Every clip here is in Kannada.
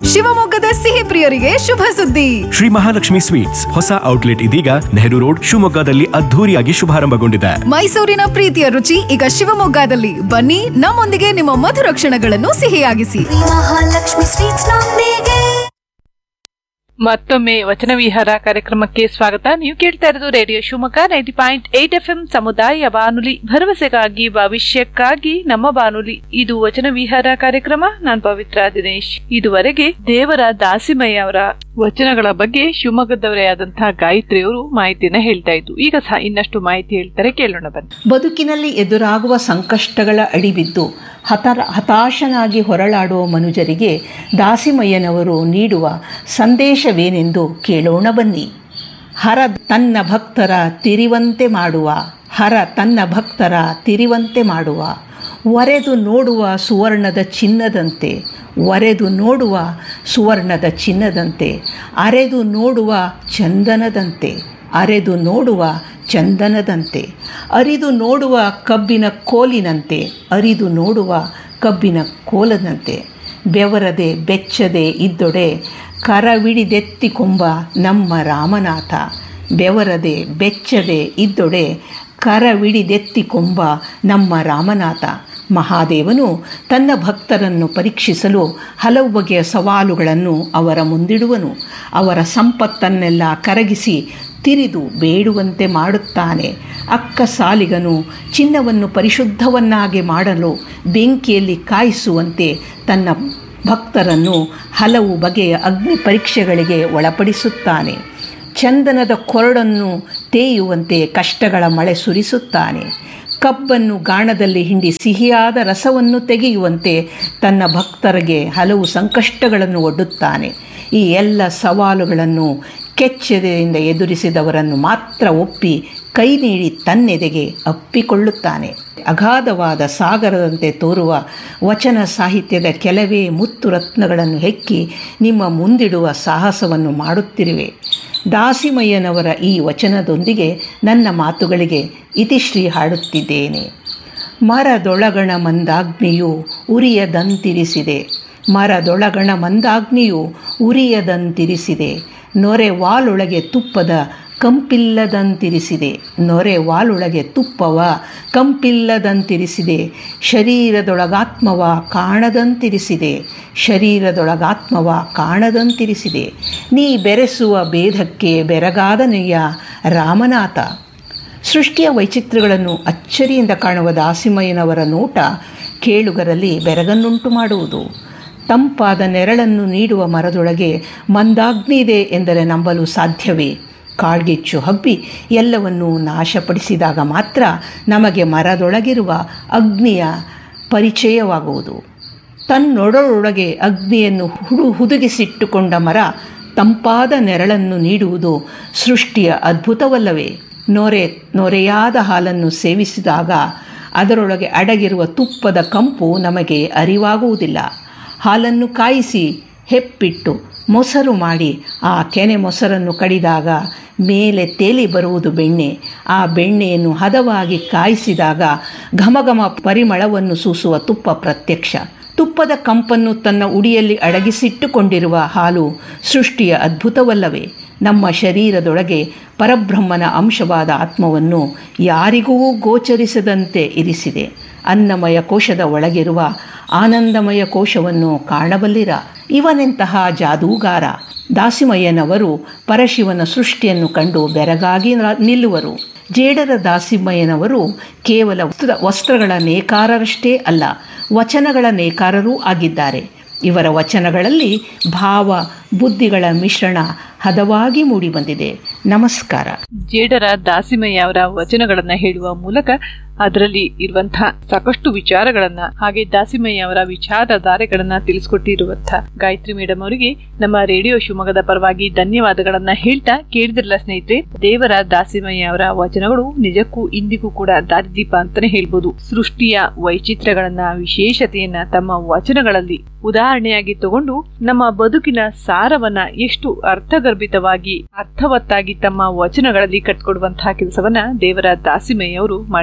ಶಿವಮೊಗ್ಗದ ಸಿಹಿ ಪ್ರಿಯರಿಗೆ ಶುಭ ಸುದ್ದಿ ಶ್ರೀ ಮಹಾಲಕ್ಷ್ಮಿ ಸ್ವೀಟ್ಸ್ ಹೊಸ ಔಟ್ಲೆಟ್ ಇದೀಗ ನೆಹರು ರೋಡ್ ಶಿವಮೊಗ್ಗದಲ್ಲಿ ಅದ್ಧೂರಿಯಾಗಿ ಶುಭಾರಂಭಗೊಂಡಿದೆ ಮೈಸೂರಿನ ಪ್ರೀತಿಯ ರುಚಿ ಈಗ ಶಿವಮೊಗ್ಗದಲ್ಲಿ ಬನ್ನಿ ನಮ್ಮೊಂದಿಗೆ ನಿಮ್ಮ ಮಧುರ ಕ್ಷಣಗಳನ್ನು ಸಿಹಿಯಾಗಿಸಿ ಮಹಾಲಕ್ಷ್ಮಿ ಸ್ವೀಟ್ಸ್ ನೊಂದಿಗೆ ಮತ್ತೊಮ್ಮೆ ವಚನ ವಿಹಾರ ಕಾರ್ಯಕ್ರಮಕ್ಕೆ ಸ್ವಾಗತ ನೀವು ಕೇಳ್ತಾ ಇರೋದು radio Shivamogga ninety point eight F M ಸಮುದಾಯ ಬಾನುಲಿ ಭರವಸೆಗಾಗಿ ಭವಿಷ್ಯಕ್ಕಾಗಿ ನಮ್ಮ ಬಾನುಲಿ ಇದು ವಚನ ವಿಹಾರ ಕಾರ್ಯಕ್ರಮ ನಾನ್ ಪವಿತ್ರ ದಿನೇಶ್ ಇದುವರೆಗೆ ದೇವರ ದಾಸಿಮಯ್ಯ ಅವರ ವಚನಗಳ ಬಗ್ಗೆ ಶಿವಮೊಗ್ಗದವರೇ ಆದಂತಹ ಗಾಯತ್ರಿ ಅವರು ಮಾಹಿತಿಯನ್ನ ಹೇಳ್ತಾ ಇದ್ರು ಈಗ ಸಹ ಇನ್ನಷ್ಟು ಮಾಹಿತಿ ಹೇಳ್ತಾರೆ ಕೇಳೋಣ ಬನ್ನಿ ಬದುಕಿನಲ್ಲಿ ಎದುರಾಗುವ ಸಂಕಷ್ಟಗಳ ಅಡಿಬಿದ್ದು ಹತರ ಹತಾಶನಾಗಿ ಹೊರಳಾಡುವ ಮನುಜರಿಗೆ ದಾಸಿಮಯ್ಯನವರು ನೀಡುವ ಸಂದೇಶವೇನೆಂದು ಕೇಳೋಣ ಬನ್ನಿ ಹರ ತನ್ನ ಭಕ್ತರ ತಿರಿವಂತೆ ಮಾಡುವ ಹರ ತನ್ನ ಭಕ್ತರ ತಿರಿವಂತೆ ಮಾಡುವ ಒರೆದು ನೋಡುವ ಸುವರ್ಣದ ಚಿನ್ನದಂತೆ ಒರೆದು ನೋಡುವ ಸುವರ್ಣದ ಚಿನ್ನದಂತೆ ಅರೆದು ನೋಡುವ ಚಂದನದಂತೆ ಅರೆದು ನೋಡುವ ಚಂದನದಂತೆ ಅರಿದು ನೋಡುವ ಕಬ್ಬಿನ ಕೋಲಿನಂತೆ ಅರಿದು ನೋಡುವ ಕಬ್ಬಿನ ಕೋಲದಂತೆ ಬೆವರದೆ ಬೆಚ್ಚದೆ ಇದ್ದೊಡೆ ಕರವಿಡಿದೆತ್ತಿಕೊಂಬ ನಮ್ಮ ರಾಮನಾಥ ಬೆವರದೆ ಬೆಚ್ಚದೆ ಇದ್ದೊಡೆ ಕರವಿಡಿದೆತ್ತಿಕೊಂಬ ನಮ್ಮ ರಾಮನಾಥ ಮಹಾದೇವನು ತನ್ನ ಭಕ್ತರನ್ನು ಪರೀಕ್ಷಿಸಲು ಹಲವು ಬಗೆಯ ಸವಾಲುಗಳನ್ನು ಅವರ ಮುಂದಿಡುವನು ಅವರ ಸಂಪತ್ತನ್ನೆಲ್ಲ ಕರಗಿಸಿ ತಿರಿದು ಬೇಡುವಂತೆ ಮಾಡುತ್ತಾನೆ ಅಕ್ಕ ಸಾಲಿಗನು ಚಿನ್ನವನ್ನು ಪರಿಶುದ್ಧವನ್ನಾಗಿ ಮಾಡಲು ಬೆಂಕಿಯಲ್ಲಿ ಕಾಯಿಸುವಂತೆ ತನ್ನ ಭಕ್ತರನ್ನು ಹಲವು ಬಗೆಯ ಅಗ್ನಿ ಪರೀಕ್ಷೆಗಳಿಗೆ ಒಳಪಡಿಸುತ್ತಾನೆ ಚಂದನದ ಕೊರಡನ್ನು ತೇಯುವಂತೆ ಕಷ್ಟಗಳ ಮಳೆ ಸುರಿಸುತ್ತಾನೆ ಕಬ್ಬನ್ನು ಗಾಣದಲ್ಲಿ ಹಿಂಡಿ ಸಿಹಿಯಾದ ರಸವನ್ನು ತೆಗೆಯುವಂತೆ ತನ್ನ ಭಕ್ತರಿಗೆ ಹಲವು ಸಂಕಷ್ಟಗಳನ್ನು ಒಡ್ಡುತ್ತಾನೆ ಈ ಎಲ್ಲ ಸವಾಲುಗಳನ್ನು ಕೆಚ್ಚೆದೆಯಿಂದ ಎದುರಿಸಿದವರನ್ನು ಮಾತ್ರ ಒಪ್ಪಿ ಕೈ ನೀಡಿ ತನ್ನೆದೆಗೆ ಅಪ್ಪಿಕೊಳ್ಳುತ್ತಾನೆ ಅಗಾಧವಾದ ಸಾಗರದಂತೆ ತೋರುವ ವಚನ ಸಾಹಿತ್ಯದ ಕೆಲವೇ ಮುತ್ತು ರತ್ನಗಳನ್ನು ಹೆಕ್ಕಿ ನಿಮ್ಮ ಮುಂದಿಡುವ ಸಾಹಸವನ್ನು ಮಾಡುತ್ತಿರುವೆ ದಾಸಿಮಯ್ಯನವರ ಈ ವಚನದೊಂದಿಗೆ ನನ್ನ ಮಾತುಗಳಿಗೆ ಇತಿಶ್ರೀ ಹಾಡುತ್ತಿದ್ದೇನೆ ಮರದೊಳಗಣ ಮಂದಾಗ್ನಿಯು ಉರಿಯದಂತಿರಿಸಿದೆ ಮರದೊಳಗಣ ಮಂದಾಗ್ನಿಯು ಉರಿಯದಂತಿರಿಸಿದೆ ನೊರೆ ವಾಲೊಳಗೆ ತುಪ್ಪದ ಕಂಪಿಲ್ಲದಂತಿರಿಸಿದೆ ನೊರೆ ವಾಲೊಳಗೆ ತುಪ್ಪವ ಕಂಪಿಲ್ಲದಂತಿರಿಸಿದೆ ಶರೀರದೊಳಗಾತ್ಮವ ಕಾಣದಂತಿರಿಸಿದೆ ಶರೀರದೊಳಗಾತ್ಮವ ಕಾಣದಂತಿರಿಸಿದೆ ನೀ ಬೆರೆಸುವ ಭೇದಕ್ಕೆ ಬೆರಗಾದನೆಯ ರಾಮನಾಥ ಸೃಷ್ಟಿಯ ವೈಚಿತ್ರ್ಯಗಳನ್ನು ಅಚ್ಚರಿಯಿಂದ ಕಾಣುವ ದಾಸಿಮಯ್ಯನವರ ನೋಟ ಕೇಳುಗರಲ್ಲಿ ಬೆರಗನ್ನುಂಟು ಮಾಡುವುದು ತಂಪಾದ ನೆರಳನ್ನು ನೀಡುವ ಮರದೊಳಗೆ ಮಂದಾಗ್ನಿ ಇದೆ ಎಂದರೆ ನಂಬಲು ಸಾಧ್ಯವೇ ಕಾಳ್ಗಿಚ್ಚು ಹಬ್ಬಿ ಎಲ್ಲವನ್ನೂ ನಾಶಪಡಿಸಿದಾಗ ಮಾತ್ರ ನಮಗೆ ಮರದೊಳಗಿರುವ ಅಗ್ನಿಯ ಪರಿಚಯವಾಗುವುದು ತನ್ನೊಡರೊಳಗೆ ಅಗ್ನಿಯನ್ನು ಹುಡು ಹುದುಗಿಸಿಟ್ಟುಕೊಂಡ ಮರ ತಂಪಾದ ನೆರಳನ್ನು ನೀಡುವುದು ಸೃಷ್ಟಿಯ ಅದ್ಭುತವಲ್ಲವೇ ನೊರೆ ನೊರೆಯಾದ ಹಾಲನ್ನು ಸೇವಿಸಿದಾಗ ಅದರೊಳಗೆ ಅಡಗಿರುವ ತುಪ್ಪದ ಕಂಪು ನಮಗೆ ಅರಿವಾಗುವುದಿಲ್ಲ ಹಾಲನ್ನು ಕಾಯಿಸಿ ಹೆಪ್ಪಿಟ್ಟು ಮೊಸರು ಮಾಡಿ ಆ ಕೆನೆ ಮೊಸರನ್ನು ಕಡಿದಾಗ ಮೇಲೆ ತೇಲಿ ಬರುವುದು ಬೆಣ್ಣೆ ಆ ಬೆಣ್ಣೆಯನ್ನು ಹದವಾಗಿ ಕಾಯಿಸಿದಾಗ ಘಮಘಮ ಪರಿಮಳವನ್ನು ಸೂಸುವ ತುಪ್ಪ ಪ್ರತ್ಯಕ್ಷ ತುಪ್ಪದ ಕಂಪನ್ನು ತನ್ನ ಉಡಿಯಲ್ಲಿ ಅಡಗಿಸಿಟ್ಟುಕೊಂಡಿರುವ ಹಾಲು ಸೃಷ್ಟಿಯ ಅದ್ಭುತವಲ್ಲವೇ ನಮ್ಮ ಶರೀರದೊಳಗೆ ಪರಬ್ರಹ್ಮನ ಅಂಶವಾದ ಆತ್ಮವನ್ನು ಯಾರಿಗೂ ಗೋಚರಿಸದಂತೆ ಇರಿಸಿದೆ ಅನ್ನಮಯ ಕೋಶದ ಒಳಗಿರುವ ಆನಂದಮಯ ಕೋಶವನ್ನು ಕಾಣಬಲ್ಲಿರ ಇವನೆಂತಹ ಜಾದೂಗಾರ ದಾಸಿಮಯ್ಯನವರು ಪರಶಿವನ ಸೃಷ್ಟಿಯನ್ನು ಕಂಡು ಬೆರಗಾಗಿ ನಿಲ್ಲುವರು ಜೇಡರ ದಾಸಿಮಯ್ಯನವರು ಕೇವಲ ವಸ್ತ್ರ ವಸ್ತ್ರಗಳ ನೇಕಾರರಷ್ಟೇ ಅಲ್ಲ ವಚನಗಳ ನೇಕಾರರೂ ಆಗಿದ್ದಾರೆ ಇವರ ವಚನಗಳಲ್ಲಿ ಭಾವ ಬುದ್ಧಿಗಳ ಮಿಶ್ರಣ ಹದವಾಗಿ ಮೂಡಿಬಂದಿದೆ ನಮಸ್ಕಾರ ಜೇಡರ ದಾಸಿಮಯ್ಯ ಅವರ ವಚನಗಳನ್ನ ಹೇಳುವ ಮೂಲಕ ಅದರಲ್ಲಿ ಇರುವಂತಹ ಸಾಕಷ್ಟು ವಿಚಾರಗಳನ್ನ ಹಾಗೆ ದಾಸಿಮಯ್ಯ ಅವರ ವಿಚಾರಧಾರೆಗಳನ್ನ ತಿಳಿಸ್ಕೊಟ್ಟಿರುವಂತಹ ಗಾಯತ್ರಿ ಮೇಡಮ್ ಅವರಿಗೆ ನಮ್ಮ ರೇಡಿಯೋ ಶಿವಮೊಗ್ಗದ ಪರವಾಗಿ ಧನ್ಯವಾದಗಳನ್ನ ಹೇಳ್ತಾ ಕೇಳಿದ್ರಲ್ಲ ಸ್ನೇಹಿತರೆ ದೇವರ ದಾಸಿಮಯ್ಯ ಅವರ ವಚನಗಳು ನಿಜಕ್ಕೂ ಇಂದಿಗೂ ಕೂಡ ದಾರಿದೀಪ ಅಂತಾನೆ ಹೇಳ್ಬೋದು ಸೃಷ್ಟಿಯ ವೈಚಿತ್ರ್ಯಗಳನ್ನ ವಿಶೇಷತೆಯನ್ನ ತಮ್ಮ ವಚನಗಳಲ್ಲಿ ಉದಾಹರಣೆಯಾಗಿ ತಗೊಂಡು ನಮ್ಮ ಬದುಕಿನ ಸಾರವನ್ನ ಎಷ್ಟು ಅರ್ಥಗರ್ಭಿತವಾಗಿ ಅರ್ಥವತ್ತಾಗಿ ತಮ್ಮ ವಚನಗಳಲ್ಲಿ ಕಟ್ಕೊಡುವಂತಹ ಕೆಲಸವನ್ನ ದೇವರ ದಾಸಿಮಯ್ಯ ಅವರು ಮಾಡಿದ್ದಾರೆ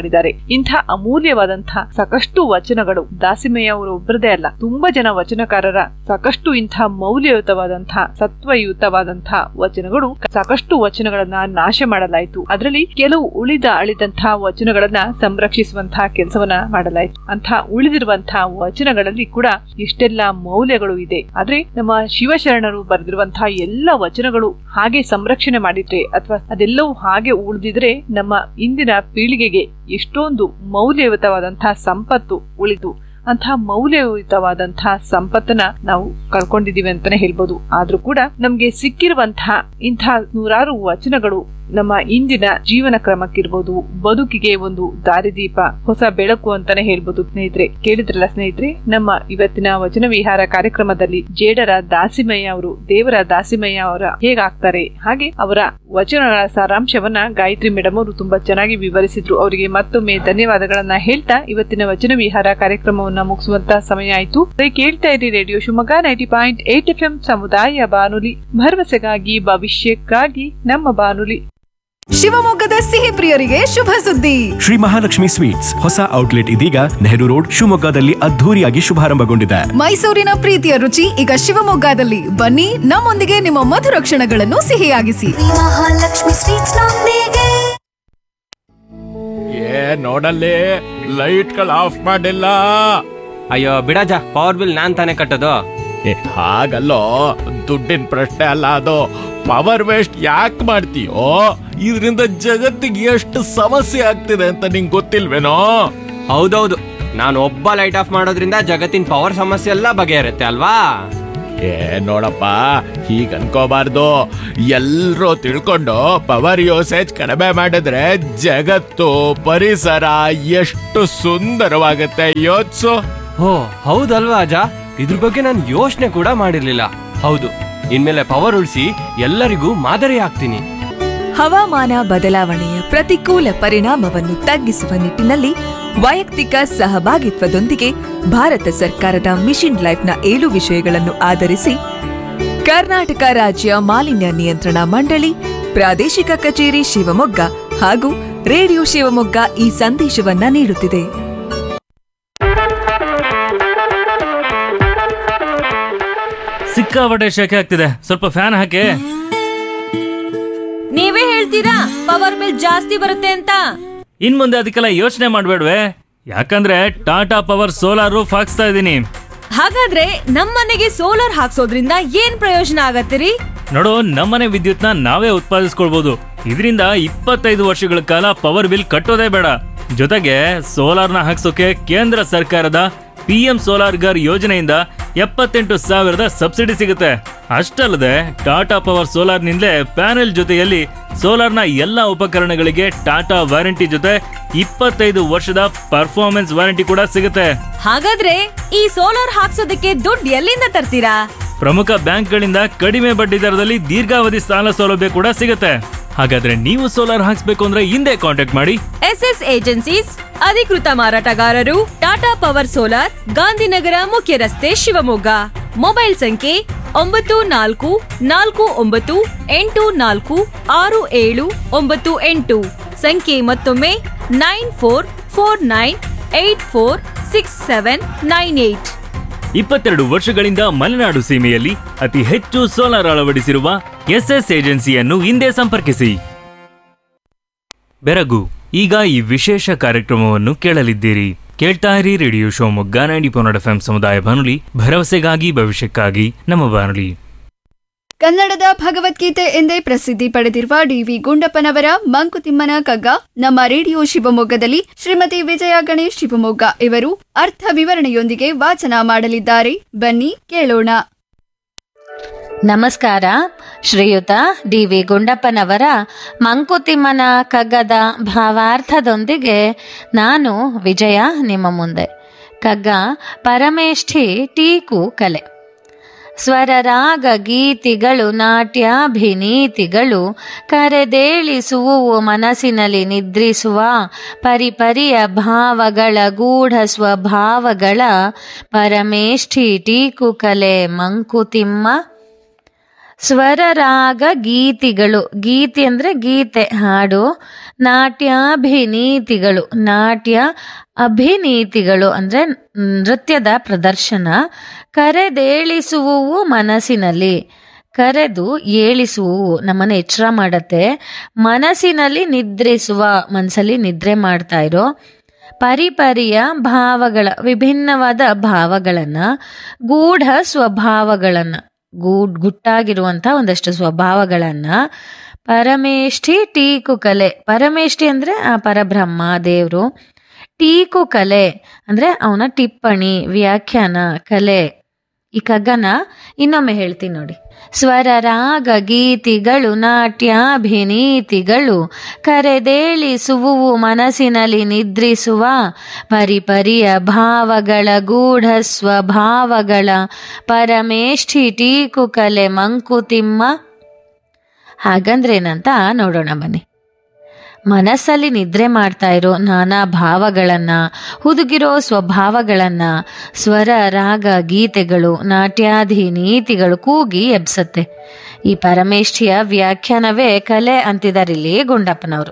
ಇಂಥ ಅಮೂಲ್ಯವಾದಂತಹ ಸಾಕಷ್ಟು ವಚನಗಳು ದಾಸಿಮಯ್ಯ ಅವರು ಒಬ್ಬರದೇ ಅಲ್ಲ ತುಂಬಾ ಜನ ವಚನಕಾರರ ಸಾಕಷ್ಟು ಇಂಥ ಮೌಲ್ಯಯುತವಾದಂತಹ ಸತ್ವಯುತವಾದಂತಹ ವಚನಗಳು ಸಾಕಷ್ಟು ವಚನಗಳನ್ನ ನಾಶ ಮಾಡಲಾಯಿತು ಅದರಲ್ಲಿ ಕೆಲವು ಉಳಿದ ಅಳಿದಂತಹ ವಚನಗಳನ್ನ ಸಂರಕ್ಷಿಸುವಂತಹ ಕೆಲಸವನ್ನ ಮಾಡಲಾಯಿತು ಅಂತಹ ಉಳಿದಿರುವಂತಹ ವಚನಗಳಲ್ಲಿ ಕೂಡ ಇಷ್ಟೆಲ್ಲ ಮೌಲ್ಯಗಳು ಇದೆ ಆದ್ರೆ ನಮ್ಮ ಶಿವಶರಣರು ಬರೆದಿರುವಂತಹ ಎಲ್ಲ ವಚನಗಳು ಹಾಗೆ ಸಂರಕ್ಷಣೆ ಮಾಡಿದ್ರೆ ಅಥವಾ ಅದೆಲ್ಲವೂ ಹಾಗೆ ಉಳಿದಿದ್ರೆ ನಮ್ಮ ಇಂದಿನ ಪೀಳಿಗೆಗೆ ಎಷ್ಟೊಂದು ಮೌಲ್ಯಯುತವಾದಂತಹ ಸಂಪತ್ತು ಉಳಿದು ಅಂತಹ ಮೌಲ್ಯಯುತವಾದಂತಹ ಸಂಪತ್ತನ್ನ ನಾವು ಕಳ್ಕೊಂಡಿದೀವಿ ಅಂತಾನೆ ಹೇಳ್ಬೋದು ಆದ್ರೂ ಕೂಡ ನಮ್ಗೆ ಸಿಕ್ಕಿರುವಂತಹ ಇಂತಹ ನೂರಾರು ವಚನಗಳು ನಮ್ಮ ಇಂದಿನ ಜೀವನ ಕ್ರಮಕ್ಕಿರ್ಬೋದು ಬದುಕಿಗೆ ಒಂದು ದಾರಿದೀಪ ಹೊಸ ಬೆಳಕು ಅಂತಾನೆ ಹೇಳ್ಬೋದು ಸ್ನೇಹಿತರೆ ಕೇಳಿದ್ರಲ್ಲ ಸ್ನೇಹಿತರೆ ನಮ್ಮ ಇವತ್ತಿನ ವಚನ ವಿಹಾರ ಕಾರ್ಯಕ್ರಮದಲ್ಲಿ ಜೇಡರ ದಾಸಿಮಯ್ಯ ಅವರು ದೇವರ ದಾಸಿಮಯ್ಯ ಅವರ ಹೇಗಾಗ್ತಾರೆ ಹಾಗೆ ಅವರ ವಚನಗಳ ಸಾರಾಂಶವನ್ನ ಗಾಯತ್ರಿ ಮೇಡಮ್ ಅವರು ತುಂಬಾ ಚೆನ್ನಾಗಿ ವಿವರಿಸಿದ್ರು ಅವರಿಗೆ ಮತ್ತೊಮ್ಮೆ ಧನ್ಯವಾದಗಳನ್ನ ಹೇಳ್ತಾ ಇವತ್ತಿನ ವಚನ ವಿಹಾರ ಕಾರ್ಯಕ್ರಮವನ್ನ ಮುಗಿಸುವಂತ ಸಮಯ ಆಯ್ತು ಅದೇ ಕೇಳ್ತಾ ಇರಿ radio Shivamogga ninety point eight F M ಸಮುದಾಯ ಬಾನುಲಿ ಭರವಸೆಗಾಗಿ ಭವಿಷ್ಯಕ್ಕಾಗಿ ನಮ್ಮ ಬಾನುಲಿ ಶಿವಮೊಗ್ಗದ ಸಿಹಿ ಪ್ರಿಯರಿಗೆ ಶುಭ ಸುದ್ದಿ ಶ್ರೀ ಮಹಾಲಕ್ಷ್ಮಿ ಸ್ವೀಟ್ಸ್ ಹೊಸ ಔಟ್ಲೆಟ್ ಇದೀಗ ನೆಹರು ರೋಡ್ ಶಿವಮೊಗ್ಗದಲ್ಲಿ ಅದ್ಧೂರಿಯಾಗಿ ಶುಭಾರಂಭಗೊಂಡಿದೆ ಮೈಸೂರಿನ ಪ್ರೀತಿಯ ರುಚಿ ಈಗ ಶಿವಮೊಗ್ಗದಲ್ಲಿ ಬನ್ನಿ ನಮ್ಮೊಂದಿಗೆ ನಿಮ್ಮ ಮಧುರ ಕ್ಷಣಗಳನ್ನು ಸಿಹಿಯಾಗಿಸಿ ಶ್ರೀ ಮಹಾಲಕ್ಷ್ಮಿ ಸ್ವೀಟ್ಸ್ ನೊಂದಿಗೆ ಏ ನೋಡಲ್ಲಿ ಲೈಟ್ಗಳು ಆಫ್ ಮಾಡಿಲ್ಲ ಅಯ್ಯೋ ಬಿಡಜ ಪವರ್ ಬಿಲ್ ನಾನ್ ತಾನೇ ಕಟ್ಟೋದು ಏ ಹಾಗಲ್ಲೋ ದುಡ್ಡಿನ ಪ್ರಶ್ನೆ ಅಲ್ಲ ಅದು ಪವರ್ ವೇಸ್ಟ್ ಯಾಕೆ ಮಾಡ್ತೀಯೋ ಇದರಿಂದ ಜಗತ್ತಿಗೆ ಎಷ್ಟು ಸಮಸ್ಯೆ ಆಗ್ತಿದೆ ಅಂತ ನಿಂಗೆ ಗೊತ್ತಿಲ್ವೇನೋ ಹೌದೌದು ನಾನು ಒಬ್ಬ ಲೈಟ್ ಆಫ್ ಮಾಡೋದ್ರಿಂದ ಜಗತ್ತಿನ ಪವರ್ ಸಮಸ್ಯೆ ಎಲ್ಲ ಬಗೆಹರುತ್ತೆ ಅಲ್ವಾ ಏ ನೋಡಪ್ಪ ಹೀಗ ಅನ್ಕೋಬಾರ್ದು ಎಲ್ರೂ ತಿಳ್ಕೊಂಡು ಪವರ್ ಯೂಸೇಜ್ ಕಡಿಮೆ ಮಾಡಿದ್ರೆ ಜಗತ್ತು ಪರಿಸರ ಎಷ್ಟು ಸುಂದರವಾಗುತ್ತೆ ಯೋಚ್ಸು ಓ ಹೌದಲ್ವಾ ಅಜ ಇದ್ರ ಬಗ್ಗೆ ನಾನು ಯೋಚನೆ ಕೂಡ ಮಾಡಿರ್ಲಿಲ್ಲ ಹೌದು ಇನ್ಮೇಲೆ ಪವರ್ ಉಳಿಸಿ ಎಲ್ಲರಿಗೂ ಮಾದರಿ ಆಗ್ತೀನಿ ಹವಾಮಾನ ಬದಲಾವಣೆಯ ಪ್ರತಿಕೂಲ ಪರಿಣಾಮವನ್ನು ತಗ್ಗಿಸುವ ನಿಟ್ಟಿನಲ್ಲಿ ವೈಯಕ್ತಿಕ ಸಹಭಾಗಿತ್ವದೊಂದಿಗೆ ಭಾರತ ಸರ್ಕಾರದ ಮಿಷನ್ ಲೈಫ್ನ ಏಳು ವಿಷಯಗಳನ್ನು ಆಧರಿಸಿ ಕರ್ನಾಟಕ ರಾಜ್ಯ ಮಾಲಿನ್ಯ ನಿಯಂತ್ರಣ ಮಂಡಳಿ ಪ್ರಾದೇಶಿಕ ಕಚೇರಿ ಶಿವಮೊಗ್ಗ ಹಾಗೂ ರೇಡಿಯೋ ಶಿವಮೊಗ್ಗ ಈ ಸಂದೇಶವನ್ನ ನೀಡುತ್ತಿದೆ ಸಿಕ್ಕಾಪಟ್ಟೆ ಶೆಕೆ ಆಗ್ತಿದೆ ಸ್ವಲ್ಪ ಫ್ಯಾನ್ ಹಾಕಿ ನೀವೇ ಹೇಳ್ತೀರಾ ಪವರ್ ಬಿಲ್ ಜಾಸ್ತಿ ಬರುತ್ತೆ ಅಂತ ಇನ್ ಮುಂದೆ ಅದಕ್ಕೆಲ್ಲ ಯೋಚನೆ ಮಾಡ್ಬೇಡ್ವೆ ಯಾಕಂದ್ರೆ ಟಾಟಾ ಪವರ್ ಸೋಲಾರ್ ರೂಫ್ ಹಾಕ್ಸ್ತಾ ಇದ್ದೀನಿ ಹಾಗಾದ್ರೆ ನಮ್ಮನೆಗೆ ಸೋಲಾರ್ ಹಾಕ್ಸೋದ್ರಿಂದ ಏನ್ ಪ್ರಯೋಜನ ಆಗತ್ತಿರಿ ನೋಡು ನಮ್ಮನೆ ವಿದ್ಯುತ್ನ ನಾವೇ ಉತ್ಪಾದಿಸ್ಕೊಳ್ಬಹುದು ಇದರಿಂದ ಇಪ್ಪತ್ತೈದು ವರ್ಷಗಳ ಕಾಲ ಪವರ್ ಬಿಲ್ ಕಟ್ಟೋದೇ ಬೇಡ ಜೊತೆಗೆ ಸೋಲಾರ್ನ ಹಾಕ್ಸೋಕೆ ಕೇಂದ್ರ ಸರ್ಕಾರದ ಪಿ ಎಂ ಸೋಲಾರ್ ಗರ್ ಯೋಜನೆಯಿಂದ ಎಪ್ಪತ್ತೆಂಟು ಸಾವಿರದ ಸಬ್ಸಿಡಿ ಸಿಗುತ್ತೆ ಅಷ್ಟಲ್ಲದೆ ಟಾಟಾ ಪವರ್ ಸೋಲಾರ್ನಿಂದಲೇ ಪ್ಯಾನೆಲ್ ಜೊತೆಯಲ್ಲಿ ಸೋಲಾರ್ನ ಎಲ್ಲ ಉಪಕರಣಗಳಿಗೆ ಟಾಟಾ ವಾರಂಟಿ ಜೊತೆ ಇಪ್ಪತ್ತೈದು ವರ್ಷದ ಪರ್ಫಾರ್ಮೆನ್ಸ್ ವಾರಂಟಿ ಕೂಡ ಸಿಗುತ್ತೆ ಹಾಗಾದ್ರೆ ಈ ಸೋಲಾರ್ ಹಾಕ್ಸೋದಕ್ಕೆ ದುಡ್ಡು ಎಲ್ಲಿಂದ ತರ್ತೀರಾ ಪ್ರಮುಖ ಬ್ಯಾಂಕ್ಗಳಿಂದ ಕಡಿಮೆ ಬಡ್ಡಿ ದರದಲ್ಲಿ ದೀರ್ಘಾವಧಿ ಸಾಲ ಸೌಲಭ್ಯ ಕೂಡ ಸಿಗುತ್ತೆ ಹಾಗಾದ್ರೆ ನೀವು ಸೋಲಾರ್ ಹಾಕ್ಸ್ಬೇಕು ಅಂದ್ರೆ ಹಿಂದೆ ಕಾಂಟ್ಯಾಕ್ಟ್ ಮಾಡಿ ಎಸ್ ಎಸ್ ಏಜೆನ್ಸೀಸ್ ಅಧಿಕೃತ ಮಾರಾಟಗಾರರು ಟಾಟಾ ಪವರ್ ಸೋಲಾರ್ ಗಾಂಧಿನಗರ ಮುಖ್ಯ ರಸ್ತೆ ಶಿವಮೊಗ್ಗ ಮೊಬೈಲ್ ಸಂಖ್ಯೆ ಒಂಬತ್ತು ನಾಲ್ಕು ನಾಲ್ಕು ಒಂಬತ್ತು ಎಂಟು ನಾಲ್ಕು ಆರು ಏಳು ಒಂಬತ್ತು ಎಂಟು ಸಂಖ್ಯೆ ಮತ್ತೊಮ್ಮೆ nine four four nine eight four six seven nine eight ಇಪ್ಪತ್ತೆರಡು ವರ್ಷಗಳಿಂದ ಮಲೆನಾಡು ಸೀಮೆಯಲ್ಲಿ ಅತಿ ಹೆಚ್ಚು ಸೋಲಾರ್ ಅಳವಡಿಸಿರುವ ಎಸ್ಎಸ್ ಏಜೆನ್ಸಿಯನ್ನು ಹಿಂದೆ ಸಂಪರ್ಕಿಸಿ ಬೆರಗು ಈಗ ಈ ವಿಶೇಷ ಕಾರ್ಯಕ್ರಮವನ್ನು ಕೇಳಲಿದ್ದೀರಿ ಕೇಳ್ತಾ ಇರಿ ರೇಡಿಯೋ ಶಿವಮೊಗ್ಗ ನೈಂಟಿ ಪೊನ್ನಡ ಎಫ್ ಸಮುದಾಯ ಬಾನುಲಿ ಭರವಸೆಗಾಗಿ ಭವಿಷ್ಯಕ್ಕಾಗಿ ನಮ್ಮ ಬಾನುಲಿ ಕನ್ನಡದ ಭಗವದ್ಗೀತೆ ಎಂದೇ ಪ್ರಸಿದ್ಧಿ ಪಡೆದಿರುವ ಡಿವಿ ಗುಂಡಪ್ಪನವರ ಮಂಕುತಿಮ್ಮನ ಕಗ್ಗ ನಮ್ಮ ರೇಡಿಯೋ ಶಿವಮೊಗ್ಗದಲ್ಲಿ ಶ್ರೀಮತಿ ವಿಜಯ ಗಣೇಶ್ ಶಿವಮೊಗ್ಗ ಇವರು ಅರ್ಥ ವಿವರಣೆಯೊಂದಿಗೆ ವಾಚನ ಮಾಡಲಿದ್ದಾರೆ ಬನ್ನಿ ಕೇಳೋಣ ನಮಸ್ಕಾರ ಶ್ರೀಯುತ ಡಿ ವಿ ಗುಂಡಪ್ಪನವರ ಮಂಕುತಿಮ್ಮನ ಕಗ್ಗದ ಭಾವಾರ್ಥದೊಂದಿಗೆ ನಾನು ವಿಜಯ ನಿಮ್ಮ ಮುಂದೆ ಕಗ್ಗ ಪರಮೇಷ್ಠಿ ಟೀಕು ಕಲೆ ಸ್ವರರಾಗ ಗೀತಿಗಳು ನಾಟ್ಯಾಭಿನೀತಿಗಳು ಕರೆದೇಳಿಸುವು ಮನಸ್ಸಿನಲ್ಲಿ ನಿದ್ರಿಸುವ ಪರಿಪರಿಯ ಭಾವಗಳ ಗೂಢ ಸ್ವಭಾವಗಳ ಪರಮೇಷ್ಠಿ ಟೀಕು ಕಲೆ ಮಂಕುತಿಮ್ಮ ಸ್ವರರಾಗ ಗೀತಿಗಳು ಗೀತಿ ಅಂದರೆ ಗೀತೆ ಹಾಡು ನಾಟ್ಯಾಭಿನೀತಿಗಳು ನಾಟ್ಯ ಅಭಿನೀತಿಗಳು ಅಂದರೆ ನೃತ್ಯದ ಪ್ರದರ್ಶನ ಕರೆದೇಳಿಸುವುವು ಮನಸ್ಸಿನಲ್ಲಿ ಕರೆದು ಏಳಿಸುವು ನಮ್ಮನ್ನು ಎಚ್ಚರ ಮಾಡತ್ತೆ ಮನಸ್ಸಿನಲ್ಲಿ ನಿದ್ರಿಸುವ ಮನಸ್ಸಲ್ಲಿ ನಿದ್ರೆ ಮಾಡ್ತಾ ಇರೋ ಪರಿಪರಿಯ ಭಾವಗಳ ವಿಭಿನ್ನವಾದ ಭಾವಗಳನ್ನು ಗೂಢ ಸ್ವಭಾವಗಳನ್ನು ಗೂಡ್ ಗುಟ್ಟಾಗಿರುವಂಥ ಒಂದಷ್ಟು ಸ್ವಭಾವಗಳನ್ನು ಪರಮೇಷ್ಠಿ ಟೀಕು ಕಲೆ ಪರಮೇಷ್ಠಿ ಅಂದರೆ ಆ ಪರಬ್ರಹ್ಮ ದೇವರು ಟೀಕು ಕಲೆ ಅಂದರೆ ಅವನ ಟಿಪ್ಪಣಿ ವ್ಯಾಖ್ಯಾನ ಕಲೆ ಈ ಕಗ್ಗನ ಇನ್ನೊಮ್ಮೆ ಹೇಳ್ತೀನಿ ನೋಡಿ ಸ್ವರ ರಾಗ ಗೀತಿಗಳು ನಾಟ್ಯಾಭಿನೀತಿಗಳು ಕರೆದೇಳಿಸುವುವು ಮನಸ್ಸಿನಲ್ಲಿ ನಿದ್ರಿಸುವ ಪರಿಪರಿಯ ಭಾವಗಳ ಗೂಢ ಸ್ವಭಾವಗಳ ಪರಮೇಷ್ಠಿ ಟೀಕು ಕಲೆ ಮಂಕುತಿಮ್ಮ ಹಾಗಂದ್ರೇನಂತ ನೋಡೋಣ ಬನ್ನಿ ಮನಸ್ಸಲ್ಲಿ ನಿದ್ರೆ ಮಾಡ್ತಾ ಇರೋ ನಾನಾ ಭಾವಗಳನ್ನ ಹುದುಗಿರೋ ಸ್ವಭಾವಗಳನ್ನ ಸ್ವರ ರಾಗ ಗೀತೆಗಳು ನಾಟ್ಯಾಧಿ ನೀತಿಗಳು ಕೂಗಿ ಎಬ್ಸತ್ತೆ ಈ ಪರಮೇಷ್ಠಿಯ ವ್ಯಾಖ್ಯಾನವೇ ಕಲೆ ಅಂತಿದಾರಿಲ್ಲಿ ಗುಂಡಪ್ಪನವರು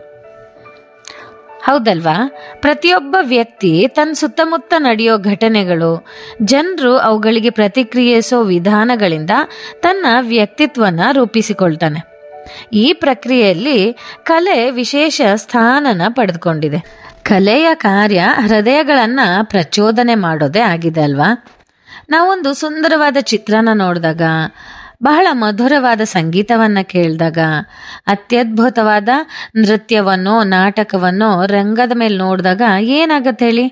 ಹೌದಲ್ವಾ ಪ್ರತಿಯೊಬ್ಬ ವ್ಯಕ್ತಿ ತನ್ನ ಸುತ್ತಮುತ್ತ ನಡೆಯೋ ಘಟನೆಗಳು ಜನರು ಅವುಗಳಿಗೆ ಪ್ರತಿಕ್ರಿಯಿಸೋ ವಿಧಾನಗಳಿಂದ ತನ್ನ ವ್ಯಕ್ತಿತ್ವನ ರೂಪಿಸಿಕೊಳ್ತಾನೆ ಈ ಪ್ರಕ್ರಿಯೆಯಲ್ಲಿ ಕಲೆ ವಿಶೇಷ ಸ್ಥಾನನ ಪಡೆದುಕೊಂಡಿದೆ ಕಲೆಯ ಕಾರ್ಯ ಹೃದಯಗಳನ್ನ ಪ್ರಚೋದನೆ ಮಾಡೋದೇ ಆಗಿದೆ ಅಲ್ವಾ ನಾವೊಂದು ಸುಂದರವಾದ ಚಿತ್ರನ ನೋಡಿದಾಗ ಬಹಳ ಮಧುರವಾದ ಸಂಗೀತವನ್ನ ಕೇಳಿದಾಗ ಅತ್ಯದ್ಭುತವಾದ ನೃತ್ಯವನ್ನೋ ನಾಟಕವನ್ನೋ ರಂಗದ ಮೇಲೆ ನೋಡಿದಾಗ ಏನಾಗತ್ತೆ ಹೇಳಿ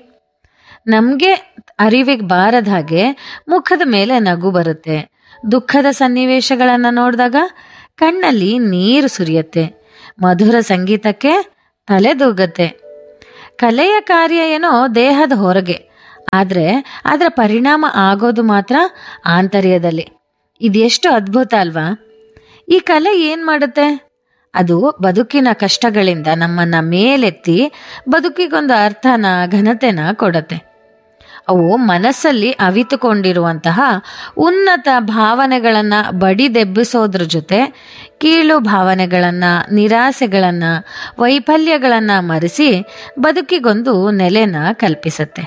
ನಮಗೆ ಅರಿವಿಗೆ ಬಾರದ ಹಾಗೆ ಮುಖದ ಮೇಲೆ ನಗು ಬರುತ್ತೆ ದುಃಖದ ಸನ್ನಿವೇಶಗಳನ್ನು ನೋಡಿದಾಗ ಕಣ್ಣಲ್ಲಿ ನೀರು ಸುರಿಯತ್ತೆ ಮಧುರ ಸಂಗೀತಕ್ಕೆ ತಲೆದೂಗತ್ತೆ ಕಲೆಯ ಕಾರ್ಯ ಏನೋ ದೇಹದ ಹೊರಗೆ ಆದರೆ ಅದರ ಪರಿಣಾಮ ಆಗೋದು ಮಾತ್ರ ಆಂತರ್ಯದಲ್ಲಿ ಇದೆಷ್ಟು ಅದ್ಭುತ ಅಲ್ವಾ ಈ ಕಲೆ ಏನು ಮಾಡುತ್ತೆ ಅದು ಬದುಕಿನ ಕಷ್ಟಗಳಿಂದ ನಮ್ಮನ್ನ ಮೇಲೆತ್ತಿ ಬದುಕಿಗೊಂದು ಅರ್ಥನ ಘನತೆನ ಕೊಡತ್ತೆ ಅವು ಮನಸ್ಸಲ್ಲಿ ಅವಿತುಕೊಂಡಿರುವಂತಹ ಉನ್ನತ ಭಾವನೆಗಳನ್ನು ಬಡಿದೆಬ್ಬಿಸೋದ್ರ ಜೊತೆ ಕೀಳು ಭಾವನೆಗಳನ್ನು ನಿರಾಸೆಗಳನ್ನು ವೈಫಲ್ಯಗಳನ್ನು ಮರೆಸಿ ಬದುಕಿಗೊಂದು ನೆಲೆನ ಕಲ್ಪಿಸತ್ತೆ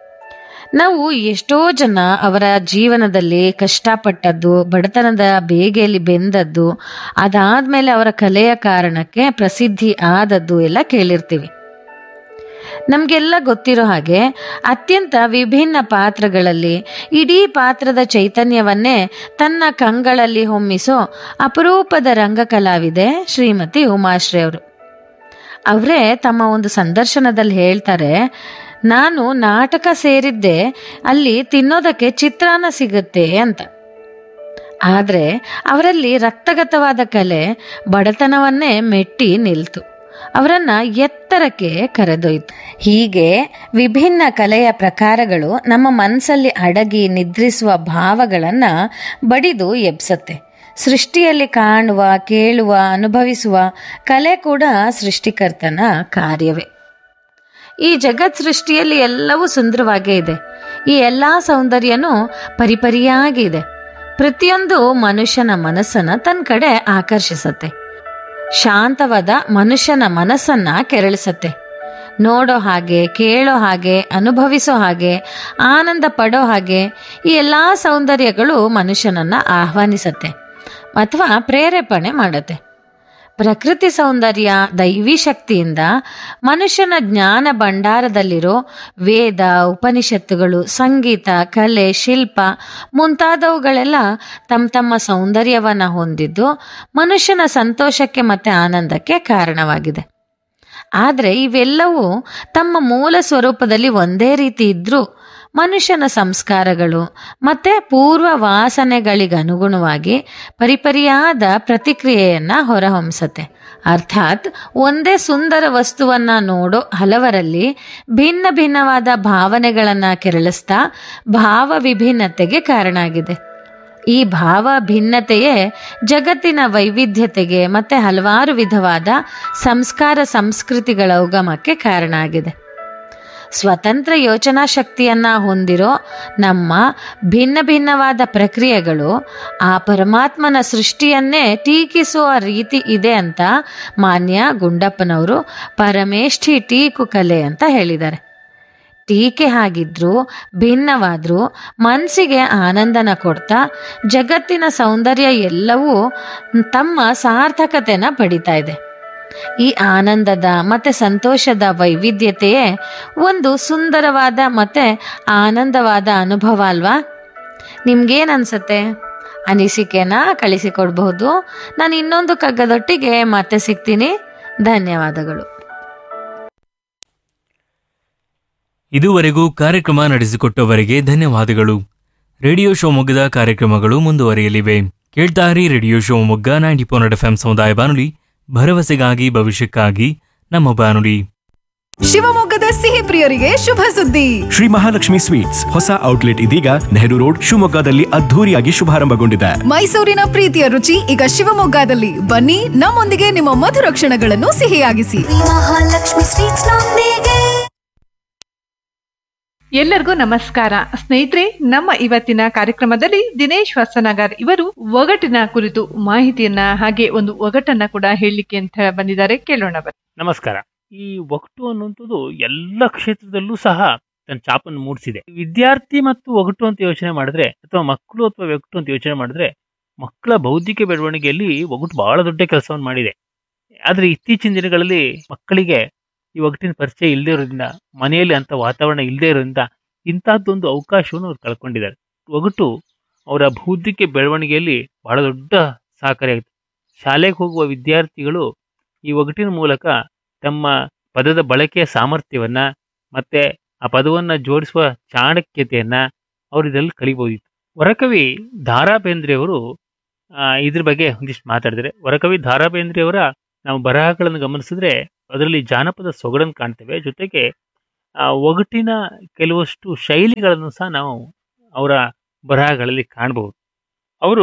ನಾವು ಎಷ್ಟೋ ಜನ ಅವರ ಜೀವನದಲ್ಲಿ ಕಷ್ಟಪಟ್ಟದ್ದು ಬಡತನದ ಬೇಗೆಯಲ್ಲಿ ಬೆಂದದ್ದು ಅದಾದ್ಮೇಲೆ ಅವರ ಕಲೆಯ ಕಾರಣಕ್ಕೆ ಪ್ರಸಿದ್ಧಿ ಆದದ್ದು ಎಲ್ಲ ಕೇಳಿರ್ತೀವಿ ನಮಗೆಲ್ಲ ಗೊತ್ತಿರೋ ಹಾಗೆ ಅತ್ಯಂತ ವಿಭಿನ್ನ ಪಾತ್ರಗಳಲ್ಲಿ ಇಡೀ ಪಾತ್ರದ ಚೈತನ್ಯವನ್ನೇ ತನ್ನ ಕಂಗಳಲ್ಲಿ ಹೊಮ್ಮಿಸೋ ಅಪರೂಪದ ರಂಗಕಲಾವಿದೆ ಶ್ರೀಮತಿ ಉಮಾಶ್ರೀ ಅವರು ಅವರೇ ತಮ್ಮ ಒಂದು ಸಂದರ್ಶನದಲ್ಲಿ ಹೇಳ್ತಾರೆ ನಾನು ನಾಟಕ ಸೇರಿದ್ದೆ ಅಲ್ಲಿ ತಿನ್ನೋದಕ್ಕೆ ಚಿತ್ರಾನ್ನ ಸಿಗುತ್ತೆ ಅಂತ ಆದರೆ ಅವರಲ್ಲಿ ರಕ್ತಗತವಾದ ಕಲೆ ಬಡತನವನ್ನೇ ಮೆಟ್ಟಿ ನಿಲ್ತು ಅವರನ್ನ ಎತ್ತರಕ್ಕೆ ಕರೆದೊಯ್ತು ಹೀಗೆ ವಿಭಿನ್ನ ಕಲೆಯ ಪ್ರಕಾರಗಳು ನಮ್ಮ ಮನಸ್ಸಲ್ಲಿ ಅಡಗಿ ನಿದ್ರಿಸುವ ಭಾವಗಳನ್ನ ಬಡಿದು ಎಬ್ಸತ್ತೆ ಸೃಷ್ಟಿಯಲ್ಲಿ ಕಾಣುವ ಕೇಳುವ ಅನುಭವಿಸುವ ಕಲೆ ಕೂಡ ಸೃಷ್ಟಿಕರ್ತನ ಕಾರ್ಯವೇ ಈ ಜಗತ್ ಸೃಷ್ಟಿಯಲ್ಲಿ ಎಲ್ಲವೂ ಸುಂದರವಾಗೇ ಇದೆ ಈ ಎಲ್ಲ ಸೌಂದರ್ಯನೂ ಪರಿಪರಿಯಾಗಿ ಇದೆ ಪ್ರತಿಯೊಂದು ಮನುಷ್ಯನ ಮನಸ್ಸನ್ನ ತನ್ನ ಕಡೆ ಆಕರ್ಷಿಸತ್ತೆ ಶಾಂತವಾದ ಮನುಷ್ಯನ ಮನಸ್ಸನ್ನ ಕೆರಳಿಸತ್ತೆ ನೋಡೋ ಹಾಗೆ ಕೇಳೋ ಹಾಗೆ ಅನುಭವಿಸೋ ಹಾಗೆ ಆನಂದ ಪಡೋ ಹಾಗೆ ಈ ಎಲ್ಲ ಸೌಂದರ್ಯಗಳು ಮನುಷ್ಯನನ್ನ ಆಹ್ವಾನಿಸತ್ತೆ ಅಥವಾ ಪ್ರೇರೇಪಣೆ ಮಾಡತ್ತೆ ಪ್ರಕೃತಿ ಸೌಂದರ್ಯ ದೈವಿ ಶಕ್ತಿಯಿಂದ ಮನುಷ್ಯನ ಜ್ಞಾನ ಭಂಡಾರದಲ್ಲಿರೋ ವೇದ ಉಪನಿಷತ್ತುಗಳು ಸಂಗೀತ ಕಲೆ ಶಿಲ್ಪ ಮುಂತಾದವುಗಳೆಲ್ಲ ತಮ್ಮ ತಮ್ಮ ಸೌಂದರ್ಯವನ್ನು ಹೊಂದಿದ್ದು ಮನುಷ್ಯನ ಸಂತೋಷಕ್ಕೆ ಮತ್ತು ಆನಂದಕ್ಕೆ ಕಾರಣವಾಗಿದೆ ಆದರೆ ಇವೆಲ್ಲವೂ ತಮ್ಮ ಮೂಲ ಸ್ವರೂಪದಲ್ಲಿ ಒಂದೇ ರೀತಿ ಇದ್ರೂ ಮನುಷ್ಯನ ಸಂಸ್ಕಾರಗಳು ಮತ್ತೆ ಪೂರ್ವ ವಾಸನೆಗಳಿಗನುಗುಣವಾಗಿ ಪರಿಪರಿಯಾದ ಪ್ರತಿಕ್ರಿಯೆಯನ್ನ ಹೊರಹೊಮ್ಸತ್ತೆ ಅರ್ಥಾತ್ ಒಂದೇ ಸುಂದರ ವಸ್ತುವನ್ನ ನೋಡೋ ಹಲವರಲ್ಲಿ ಭಿನ್ನ ಭಿನ್ನವಾದ ಭಾವನೆಗಳನ್ನ ಕೆರಳಿಸ್ತಾ ಭಾವ ವಿಭಿನ್ನತೆಗೆ ಕಾರಣ ಆಗಿದೆ ಈ ಭಾವ ಭಿನ್ನತೆಯೇ ಜಗತ್ತಿನ ವೈವಿಧ್ಯತೆಗೆ ಮತ್ತೆ ಹಲವಾರು ವಿಧವಾದ ಸಂಸ್ಕಾರ ಸಂಸ್ಕೃತಿಗಳ ಉಗಮಕ್ಕೆ ಕಾರಣ ಆಗಿದೆ ಸ್ವತಂತ್ರ ಯೋಚನಾ ಶಕ್ತಿಯನ್ನ ಹೊಂದಿರೋ ನಮ್ಮ ಭಿನ್ನ ಭಿನ್ನವಾದ ಪ್ರಕ್ರಿಯೆಗಳು ಆ ಪರಮಾತ್ಮನ ಸೃಷ್ಟಿಯನ್ನೇ ಟೀಕಿಸುವ ರೀತಿ ಇದೆ ಅಂತ ಮಾನ್ಯ ಗುಂಡಪ್ಪನವರು ಪರಮೇಷ್ಠಿ ಟೀಕು ಕಲೆ ಅಂತ ಹೇಳಿದ್ದಾರೆ ಟೀಕೆ ಆಗಿದ್ರು ಭಿನ್ನವಾದ್ರೂ ಮನಸ್ಸಿಗೆ ಆನಂದನ ಕೊಡ್ತಾ ಜಗತ್ತಿನ ಸೌಂದರ್ಯ ಎಲ್ಲವೂ ತಮ್ಮ ಸಾರ್ಥಕತೆನ ಪಡಿತಾ ಇದೆ ಈ ಆನಂದದ ಮತ್ತೆ ಸಂತೋಷದ ವೈವಿಧ್ಯತೆಯೇ ಒಂದು ಸುಂದರವಾದ ಮತ್ತೆ ಆನಂದವಾದ ಅನುಭವ ಅಲ್ವಾ ನಿಮ್ಗೇನ್ ಅನ್ಸತ್ತೆ ಅನಿಸಿಕೆನ ಕಳಿಸಿಕೊಡ್ಬಹುದು ನಾನು ಇನ್ನೊಂದು ಕಗ್ಗದೊಟ್ಟಿಗೆ ಮತ್ತೆ ಸಿಗ್ತೀನಿ ಧನ್ಯವಾದಗಳು ಇದುವರೆಗೂ ಕಾರ್ಯಕ್ರಮ ನಡೆಸಿಕೊಟ್ಟವರಿಗೆ ಧನ್ಯವಾದಗಳು ರೇಡಿಯೋ ಶಿವಮೊಗ್ಗದ ಕಾರ್ಯಕ್ರಮಗಳು ಮುಂದುವರಿಯಲಿವೆ ಕೇಳ್ತಾರಿ radio Shivamogga ninety point eight F ಸಮುದಾಯ ಬಾನುಲಿ ಭರವಸೆಗಾಗಿ ಭವಿಷ್ಯಕ್ಕಾಗಿ ನಮ್ಮ ಬಾನುಲಿ ಶಿವಮೊಗ್ಗದ ಸಿಹಿ ಪ್ರಿಯರಿಗೆ ಶುಭ ಸುದ್ದಿ ಶ್ರೀ ಮಹಾಲಕ್ಷ್ಮಿ ಸ್ವೀಟ್ಸ್ ಹೊಸ ಔಟ್ಲೆಟ್ ಇದೀಗ ನೆಹರು ರೋಡ್ ಶಿವಮೊಗ್ಗದಲ್ಲಿ ಅದ್ಧೂರಿಯಾಗಿ ಶುಭಾರಂಭಗೊಂಡಿದೆ ಮೈಸೂರಿನ ಪ್ರೀತಿಯ ರುಚಿ ಈಗ ಶಿವಮೊಗ್ಗದಲ್ಲಿ ಬನ್ನಿ ನಮ್ಮೊಂದಿಗೆ ನಿಮ್ಮ ಮಧುರ ಕ್ಷಣಗಳನ್ನು ಸಿಹಿಯಾಗಿಸಿ ಮಹಾಲಕ್ಷ್ಮಿ ಸ್ವೀಟ್ಸ್ ನೊಂದಿಗೆ ಎಲ್ಲರಿಗೂ ನಮಸ್ಕಾರ ಸ್ನೇಹಿತರೆ ನಮ್ಮ ಇವತ್ತಿನ ಕಾರ್ಯಕ್ರಮದಲ್ಲಿ ದಿನೇಶ್ ಹೊಸನಗರ್ ಇವರು ಒಗಟಿನ ಕುರಿತು ಮಾಹಿತಿಯನ್ನ ಹಾಗೆ ಒಂದು ಒಗಟನ್ನ ಕೂಡ ಹೇಳಲಿಕ್ಕೆ ಅಂತ ಬಂದಿದ್ದಾರೆ ಕೇಳೋಣ ಬನ್ನಿ ನಮಸ್ಕಾರ ಈ ಒಗಟು ಅನ್ನುವಂಥದ್ದು ಎಲ್ಲ ಕ್ಷೇತ್ರದಲ್ಲೂ ಸಹ ತನ್ನ ಚಾಪನ್ನು ಮೂಡಿಸಿದೆ ವಿದ್ಯಾರ್ಥಿ ಮತ್ತು ಒಗಟು ಅಂತ ಯೋಚನೆ ಮಾಡಿದ್ರೆ ಅಥವಾ ಮಕ್ಕಳು ಅಥವಾ ಒಗಟು ಅಂತ ಯೋಚನೆ ಮಾಡಿದ್ರೆ ಮಕ್ಕಳ ಬೌದ್ಧಿಕ ಬೆಳವಣಿಗೆಯಲ್ಲಿ ಒಗಟು ಬಹಳ ದೊಡ್ಡ ಕೆಲಸವನ್ನು ಮಾಡಿದೆ ಆದ್ರೆ ಇತ್ತೀಚಿನ ದಿನಗಳಲ್ಲಿ ಮಕ್ಕಳಿಗೆ ಈ ಒಗಟಿನ ಪರಿಚಯ ಇಲ್ಲದೆ ಇರೋದ್ರಿಂದ ಮನೆಯಲ್ಲಿ ಅಂತ ವಾತಾವರಣ ಇಲ್ಲದೆ ಇರೋದ್ರಿಂದ ಇಂತಹದ್ದೊಂದು ಅವಕಾಶವನ್ನು ಅವ್ರು ಕಳ್ಕೊಂಡಿದ್ದಾರೆ ಒಗಟು ಅವರ ಬೌದ್ಧಿಕ ಬೆಳವಣಿಗೆಯಲ್ಲಿ ಬಹಳ ದೊಡ್ಡ ಸಹಕಾರಿಯಾಗುತ್ತೆ ಶಾಲೆಗೆ ಹೋಗುವ ವಿದ್ಯಾರ್ಥಿಗಳು ಈ ಒಗಟಿನ ಮೂಲಕ ತಮ್ಮ ಪದದ ಬಳಕೆಯ ಸಾಮರ್ಥ್ಯವನ್ನ ಮತ್ತೆ ಆ ಪದವನ್ನ ಜೋಡಿಸುವ ಚಾಣಕ್ಯತೆಯನ್ನ ಅವರು ಇದರಲ್ಲಿ ಕಲಿಬಹುದಿತ್ತು ವರಕವಿ ದಾರಾ ಬೇಂದ್ರೆಯವರು ಆ, ಇದ್ರ ಬಗ್ಗೆ ಒಂದಿಷ್ಟು ಮಾತಾಡಿದರೆ ವರಕವಿ ದಾರಾ ಬೇಂದ್ರೆಯವರ ನಾವು ಬರಹಗಳನ್ನು ಗಮನಿಸಿದ್ರೆ ಅದರಲ್ಲಿ ಜಾನಪದ ಸೊಗಡನ್ನು ಕಾಣ್ತೇವೆ ಜೊತೆಗೆ ಆ, ಒಗಟಿನ ಕೆಲವಷ್ಟು ಶೈಲಿಗಳನ್ನು ಸಹ ನಾವು ಅವರ ಬರಹಗಳಲ್ಲಿ ಕಾಣಬಹುದು ಅವರು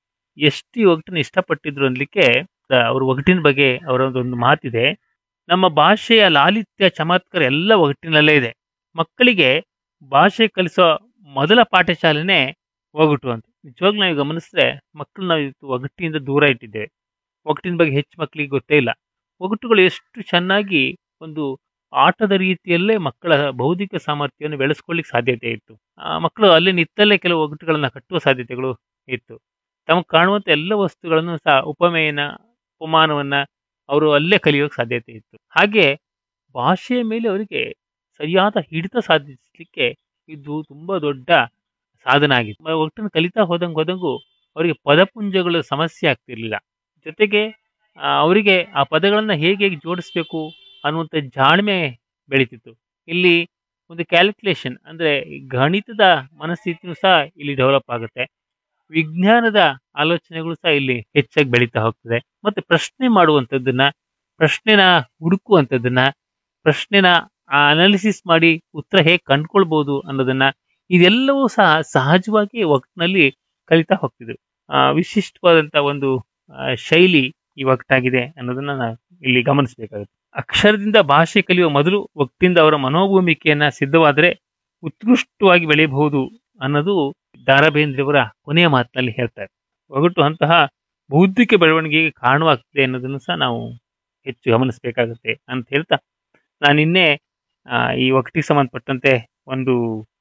ಎಷ್ಟು ಈ ಒಗಟನ್ನು ಇಷ್ಟಪಟ್ಟಿದ್ರು ಅನ್ಲಿಕ್ಕೆ ಅವ್ರ ಒಗಟಿನ ಬಗ್ಗೆ ಅವರ ಒಂದು ಮಾತಿದೆ ನಮ್ಮ ಭಾಷೆಯ ಲಾಲಿತ್ಯ ಚಮತ್ಕಾರ ಎಲ್ಲ ಒಗಟಿನಲ್ಲೇ ಇದೆ ಮಕ್ಕಳಿಗೆ ಭಾಷೆ ಕಲಿಸೋ ಮೊದಲ ಪಾಠಶಾಲೆನೇ ಒಗಟು ಅಂತ ನಿಜವಾಗ್ಲೂ ನಾವು ಗಮನಿಸಿದ್ರೆ ಮಕ್ಕಳು ನಾವು ಇವತ್ತು ಒಗಟಿನಿಂದ ದೂರ ಇಟ್ಟಿದ್ದೇವೆ ಒಗಟಿನ ಬಗ್ಗೆ ಹೆಚ್ಚು ಮಕ್ಕಳಿಗೆ ಗೊತ್ತೇ ಇಲ್ಲ ಒಗಟುಗಳು ಎಷ್ಟು ಚೆನ್ನಾಗಿ ಒಂದು ಆಟದ ರೀತಿಯಲ್ಲೇ ಮಕ್ಕಳ ಬೌದ್ಧಿಕ ಸಾಮರ್ಥ್ಯವನ್ನು ಬೆಳೆಸ್ಕೊಳ್ಳಿಕ್ಕೆ ಸಾಧ್ಯತೆ ಇತ್ತು ಆ ಮಕ್ಕಳು ಅಲ್ಲಿ ನಿತ್ತಲ್ಲೇ ಕೆಲವು ಒಗಟುಗಳನ್ನ ಕಟ್ಟುವ ಸಾಧ್ಯತೆಗಳು ಇತ್ತು ತಮಗೆ ಕಾಣುವಂತ ಎಲ್ಲ ವಸ್ತುಗಳನ್ನು ಸಹ ಉಪಮೇಯನ ಉಪಮಾನವನ್ನ ಅವರು ಅಲ್ಲೇ ಕಲಿಯೋಕೆ ಸಾಧ್ಯತೆ ಇತ್ತು ಹಾಗೆ ಭಾಷೆಯ ಮೇಲೆ ಅವರಿಗೆ ಸರಿಯಾದ ಹಿಡಿತ ಸಾಧಿಸಲಿಕ್ಕೆ ಇದು ತುಂಬಾ ದೊಡ್ಡ ಸಾಧನ ಆಗಿತ್ತು ಒಟ್ಟನ್ನು ಕಲಿತಾ ಹೋದಂಗೆ ಹೋದಂಗೂ ಅವರಿಗೆ ಪದಪುಂಜಗಳ ಸಮಸ್ಯೆ ಆಗ್ತಿರ್ಲಿಲ್ಲ ಜೊತೆಗೆ ಆ, ಅವರಿಗೆ ಆ ಪದಗಳನ್ನ ಹೇಗೆ ಹೇಗೆ ಜೋಡಿಸ್ಬೇಕು ಅನ್ನುವಂಥ ಜಾಣ್ಮೆ ಬೆಳೀತಿತ್ತು ಇಲ್ಲಿ ಒಂದು ಕ್ಯಾಲ್ಕುಲೇಷನ್ ಅಂದ್ರೆ ಈ ಗಣಿತದ ಮನಸ್ಥಿತಿನೂ ಸಹ ಇಲ್ಲಿ ಡೆವಲಪ್ ಆಗುತ್ತೆ ವಿಜ್ಞಾನದ ಆಲೋಚನೆಗಳು ಸಹ ಇಲ್ಲಿ ಹೆಚ್ಚಾಗಿ ಬೆಳೀತಾ ಹೋಗ್ತದೆ ಮತ್ತೆ ಪ್ರಶ್ನೆ ಮಾಡುವಂಥದ್ದನ್ನ ಪ್ರಶ್ನೆನ ಹುಡುಕುವಂಥದ್ದನ್ನ ಪ್ರಶ್ನೆನ ಅನಾಲಿಸಿಸ್ ಮಾಡಿ ಉತ್ತರ ಹೇಗೆ ಕಂಡ್ಕೊಳ್ಬಹುದು ಅನ್ನೋದನ್ನ ಇದೆಲ್ಲವೂ ಸಹ ಸಹಜವಾಗಿ ಒಟ್ಟಿನಲ್ಲಿ ಕಲಿತಾ ಹೋಗ್ತಿದ್ರು ಆ, ವಿಶಿಷ್ಟವಾದಂತ ಒಂದು ಆ, ಶೈಲಿ ಈ ಒಗಟಾಗಿದೆ ಅನ್ನೋದನ್ನ ನಾವು ಇಲ್ಲಿ ಗಮನಿಸಬೇಕಾಗುತ್ತೆ ಅಕ್ಷರದಿಂದ ಭಾಷೆ ಕಲಿಯುವ ಮೊದಲು ಒಟ್ಟಿಂದ ಅವರ ಮನೋಭೂಮಿಕೆಯನ್ನ ಸಿದ್ಧವಾದರೆ ಉತ್ಕೃಷ್ಟವಾಗಿ ಬೆಳೆಯಬಹುದು ಅನ್ನೋದು ದಾರಾ ಬೇಂದ್ರೆಯವರ ಕೊನೆಯ ಮಾತಿನಲ್ಲಿ ಹೇಳ್ತಾರೆ ಒಗಟು ಅಂತಹ ಬೌದ್ಧಿಕ ಬೆಳವಣಿಗೆಗೆ ಕಾರಣವಾಗ್ತದೆ ಅನ್ನೋದನ್ನು ಸಹ ನಾವು ಹೆಚ್ಚು ಗಮನಿಸಬೇಕಾಗುತ್ತೆ ಅಂತ ಹೇಳ್ತಾ ನಾನು ನಿನ್ನೆ ಆ, ಈ ಒಗಟಿಗೆ ಸಂಬಂಧಪಟ್ಟಂತೆ ಒಂದು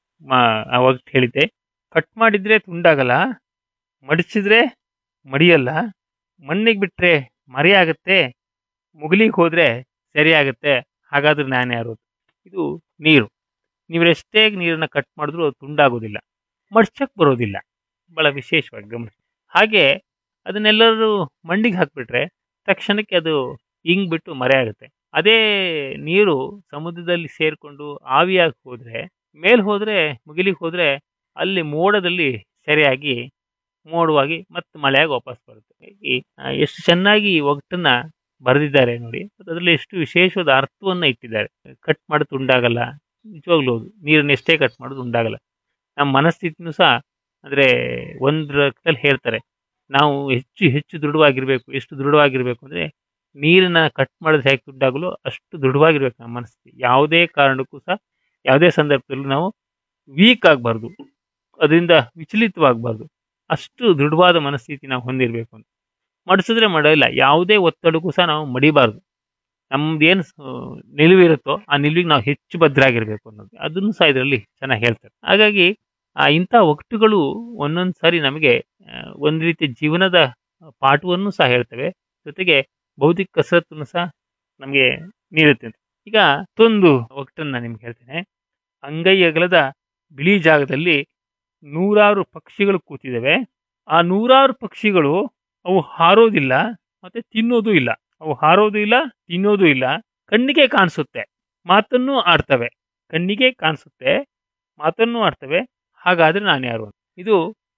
ಮಾ- ಆ ಒಗಟು ಹೇಳಿದ್ದೆ ಕಟ್ ಮಾಡಿದ್ರೆ ತುಂಡಾಗಲ್ಲ ಮಡಿಸಿದ್ರೆ ಮಡಿಯಲ್ಲ ಮಣ್ಣಿಗೆ ಬಿಟ್ರೆ ಮರೆಯಾಗತ್ತೆ ಮುಗಿಲಿಗೆ ಹೋದ್ರೆ ಸರಿಯಾಗತ್ತೆ ಹಾಗಾದ್ರೆ ನಾನು ಯಾರು ಇದು ನೀರು ನೀವು ಎಷ್ಟೇ ನೀರನ್ನ ಕಟ್ ಮಾಡಿದ್ರು ಅದು ತುಂಡಾಗೋದಿಲ್ಲ ಮಡ್ಚಕ್ ಬರೋದಿಲ್ಲ ಬಹಳ ವಿಶೇಷವಾಗಿ ಗಮನಿಸಿ ಹಾಗೆ ಅದನ್ನೆಲ್ಲರೂ ಮಣ್ಣಿಗೆ ಹಾಕ್ಬಿಟ್ರೆ ತಕ್ಷಣಕ್ಕೆ ಅದು ಹಿಂಗ್ ಬಿಟ್ಟು ಮರೆ ಆಗುತ್ತೆ ಅದೇ ನೀರು ಸಮುದ್ರದಲ್ಲಿ ಸೇರ್ಕೊಂಡು ಆವಿಯಾಗಿ ಹೋದ್ರೆ ಮೇಲ್ ಹೋದ್ರೆ ಮುಗಿಲಿಗೆ ಹೋದ್ರೆ ಅಲ್ಲಿ ಮೋಡದಲ್ಲಿ ಸರಿಯಾಗಿ ಮೋಡವಾಗಿ ಮತ್ತೆ ಮಳೆಯಾಗಿ ವಾಪಸ್ ಬರುತ್ತೆ ಈ ಆ, ಎಷ್ಟು ಚೆನ್ನಾಗಿ ಈ ಒಗಟನ್ನ ಬರೆದಿದ್ದಾರೆ ನೋಡಿ ಅದರಲ್ಲಿ ಎಷ್ಟು ವಿಶೇಷವಾದ ಅರ್ಥವನ್ನ ಇಟ್ಟಿದ್ದಾರೆ ಕಟ್ ಮಾಡಿ ತುಂಡಾಗಲ್ಲ ನಿಜವಾಗ್ಲೂ ಹೌದು ನೀರನ್ನ ಎಷ್ಟೇ ಕಟ್ ಮಾಡೋದು ಉಂಡಾಗಲ್ಲ ನಮ್ಮ ಮನಸ್ಥಿತಿನೂ ಸಹ ಅಂದ್ರೆ ಒಂದ್ರಲ್ಲಿ ಹೇಳ್ತಾರೆ ನಾವು ಹೆಚ್ಚು ಹೆಚ್ಚು ದೃಢವಾಗಿರ್ಬೇಕು ಎಷ್ಟು ದೃಢವಾಗಿರ್ಬೇಕು ಅಂದ್ರೆ ನೀರನ್ನ ಕಟ್ ಮಾಡಿದ್ರೆ ಹೇಗೆ ದುಡ್ಡಾಗಲು ಅಷ್ಟು ದೃಢವಾಗಿರ್ಬೇಕು ನಮ್ಮ ಮನಸ್ಥಿತಿ ಯಾವುದೇ ಕಾರಣಕ್ಕೂ ಸಹ ಯಾವುದೇ ಸಂದರ್ಭದಲ್ಲೂ ನಾವು ವೀಕ್ ಆಗಬಾರ್ದು ಅದರಿಂದ ವಿಚಲಿತವಾಗಬಾರ್ದು ಅಷ್ಟು ದೃಢವಾದ ಮನಸ್ಥಿತಿ ನಾವು ಹೊಂದಿರಬೇಕು ಅಂತ ಮಡಿಸಿದ್ರೆ ಮಾಡೋಲ್ಲ ಯಾವುದೇ ಒತ್ತಡಕ್ಕೂ ಸಹ ನಾವು ಮಡಿಬಾರ್ದು ನಮ್ದೇನು ನಿಲುವಿರುತ್ತೋ ಆ ನಿಲುವಿಗೆ ನಾವು ಹೆಚ್ಚು ಭದ್ರಾಗಿರ್ಬೇಕು ಅನ್ನೋದು ಅದನ್ನು ಸಹ ಇದರಲ್ಲಿ ಚೆನ್ನಾಗಿ ಹೇಳ್ತಾರೆ ಹಾಗಾಗಿ ಆ ಇಂಥ ಒಗಟುಗಳು ಒಂದೊಂದು ಸಾರಿ ನಮಗೆ ಆ, ಒಂದು ರೀತಿ ಜೀವನದ ಪಾಠವನ್ನು ಸಹ ಹೇಳ್ತವೆ ಜೊತೆಗೆ ಬೌದ್ಧಿಕ ಕಸರತ್ತನ್ನು ಸಹ ನಮಗೆ ನೀಡುತ್ತೆ ಅಂತ. ಈಗ ಮತ್ತೊಂದು ಒಗಟನ್ನು ನಾನು ನಿಮ್ಗೆ ಹೇಳ್ತೇನೆ ಅಂಗೈ ಅಗಲದ ಬಿಳಿ ಜಾಗದಲ್ಲಿ ನೂರಾರು ಪಕ್ಷಿಗಳು ಕೂತಿದ್ದಾವೆ ಆ ನೂರಾರು ಪಕ್ಷಿಗಳು ಅವು ಹಾರೋದಿಲ್ಲ ಮತ್ತೆ ತಿನ್ನೋದು ಇಲ್ಲ ಅವು ಹಾರೋದು ಇಲ್ಲ ತಿನ್ನೋದು ಇಲ್ಲ ಕಣ್ಣಿಗೆ ಕಾಣಿಸುತ್ತೆ ಮಾತನ್ನು ಆಡ್ತವೆ ಕಣ್ಣಿಗೆ ಕಾಣಿಸುತ್ತೆ ಮಾತನ್ನು ಆಡ್ತವೆ ಹಾಗಾದ್ರೆ ನಾನು ಯಾರು ಅಂತ. ಇದು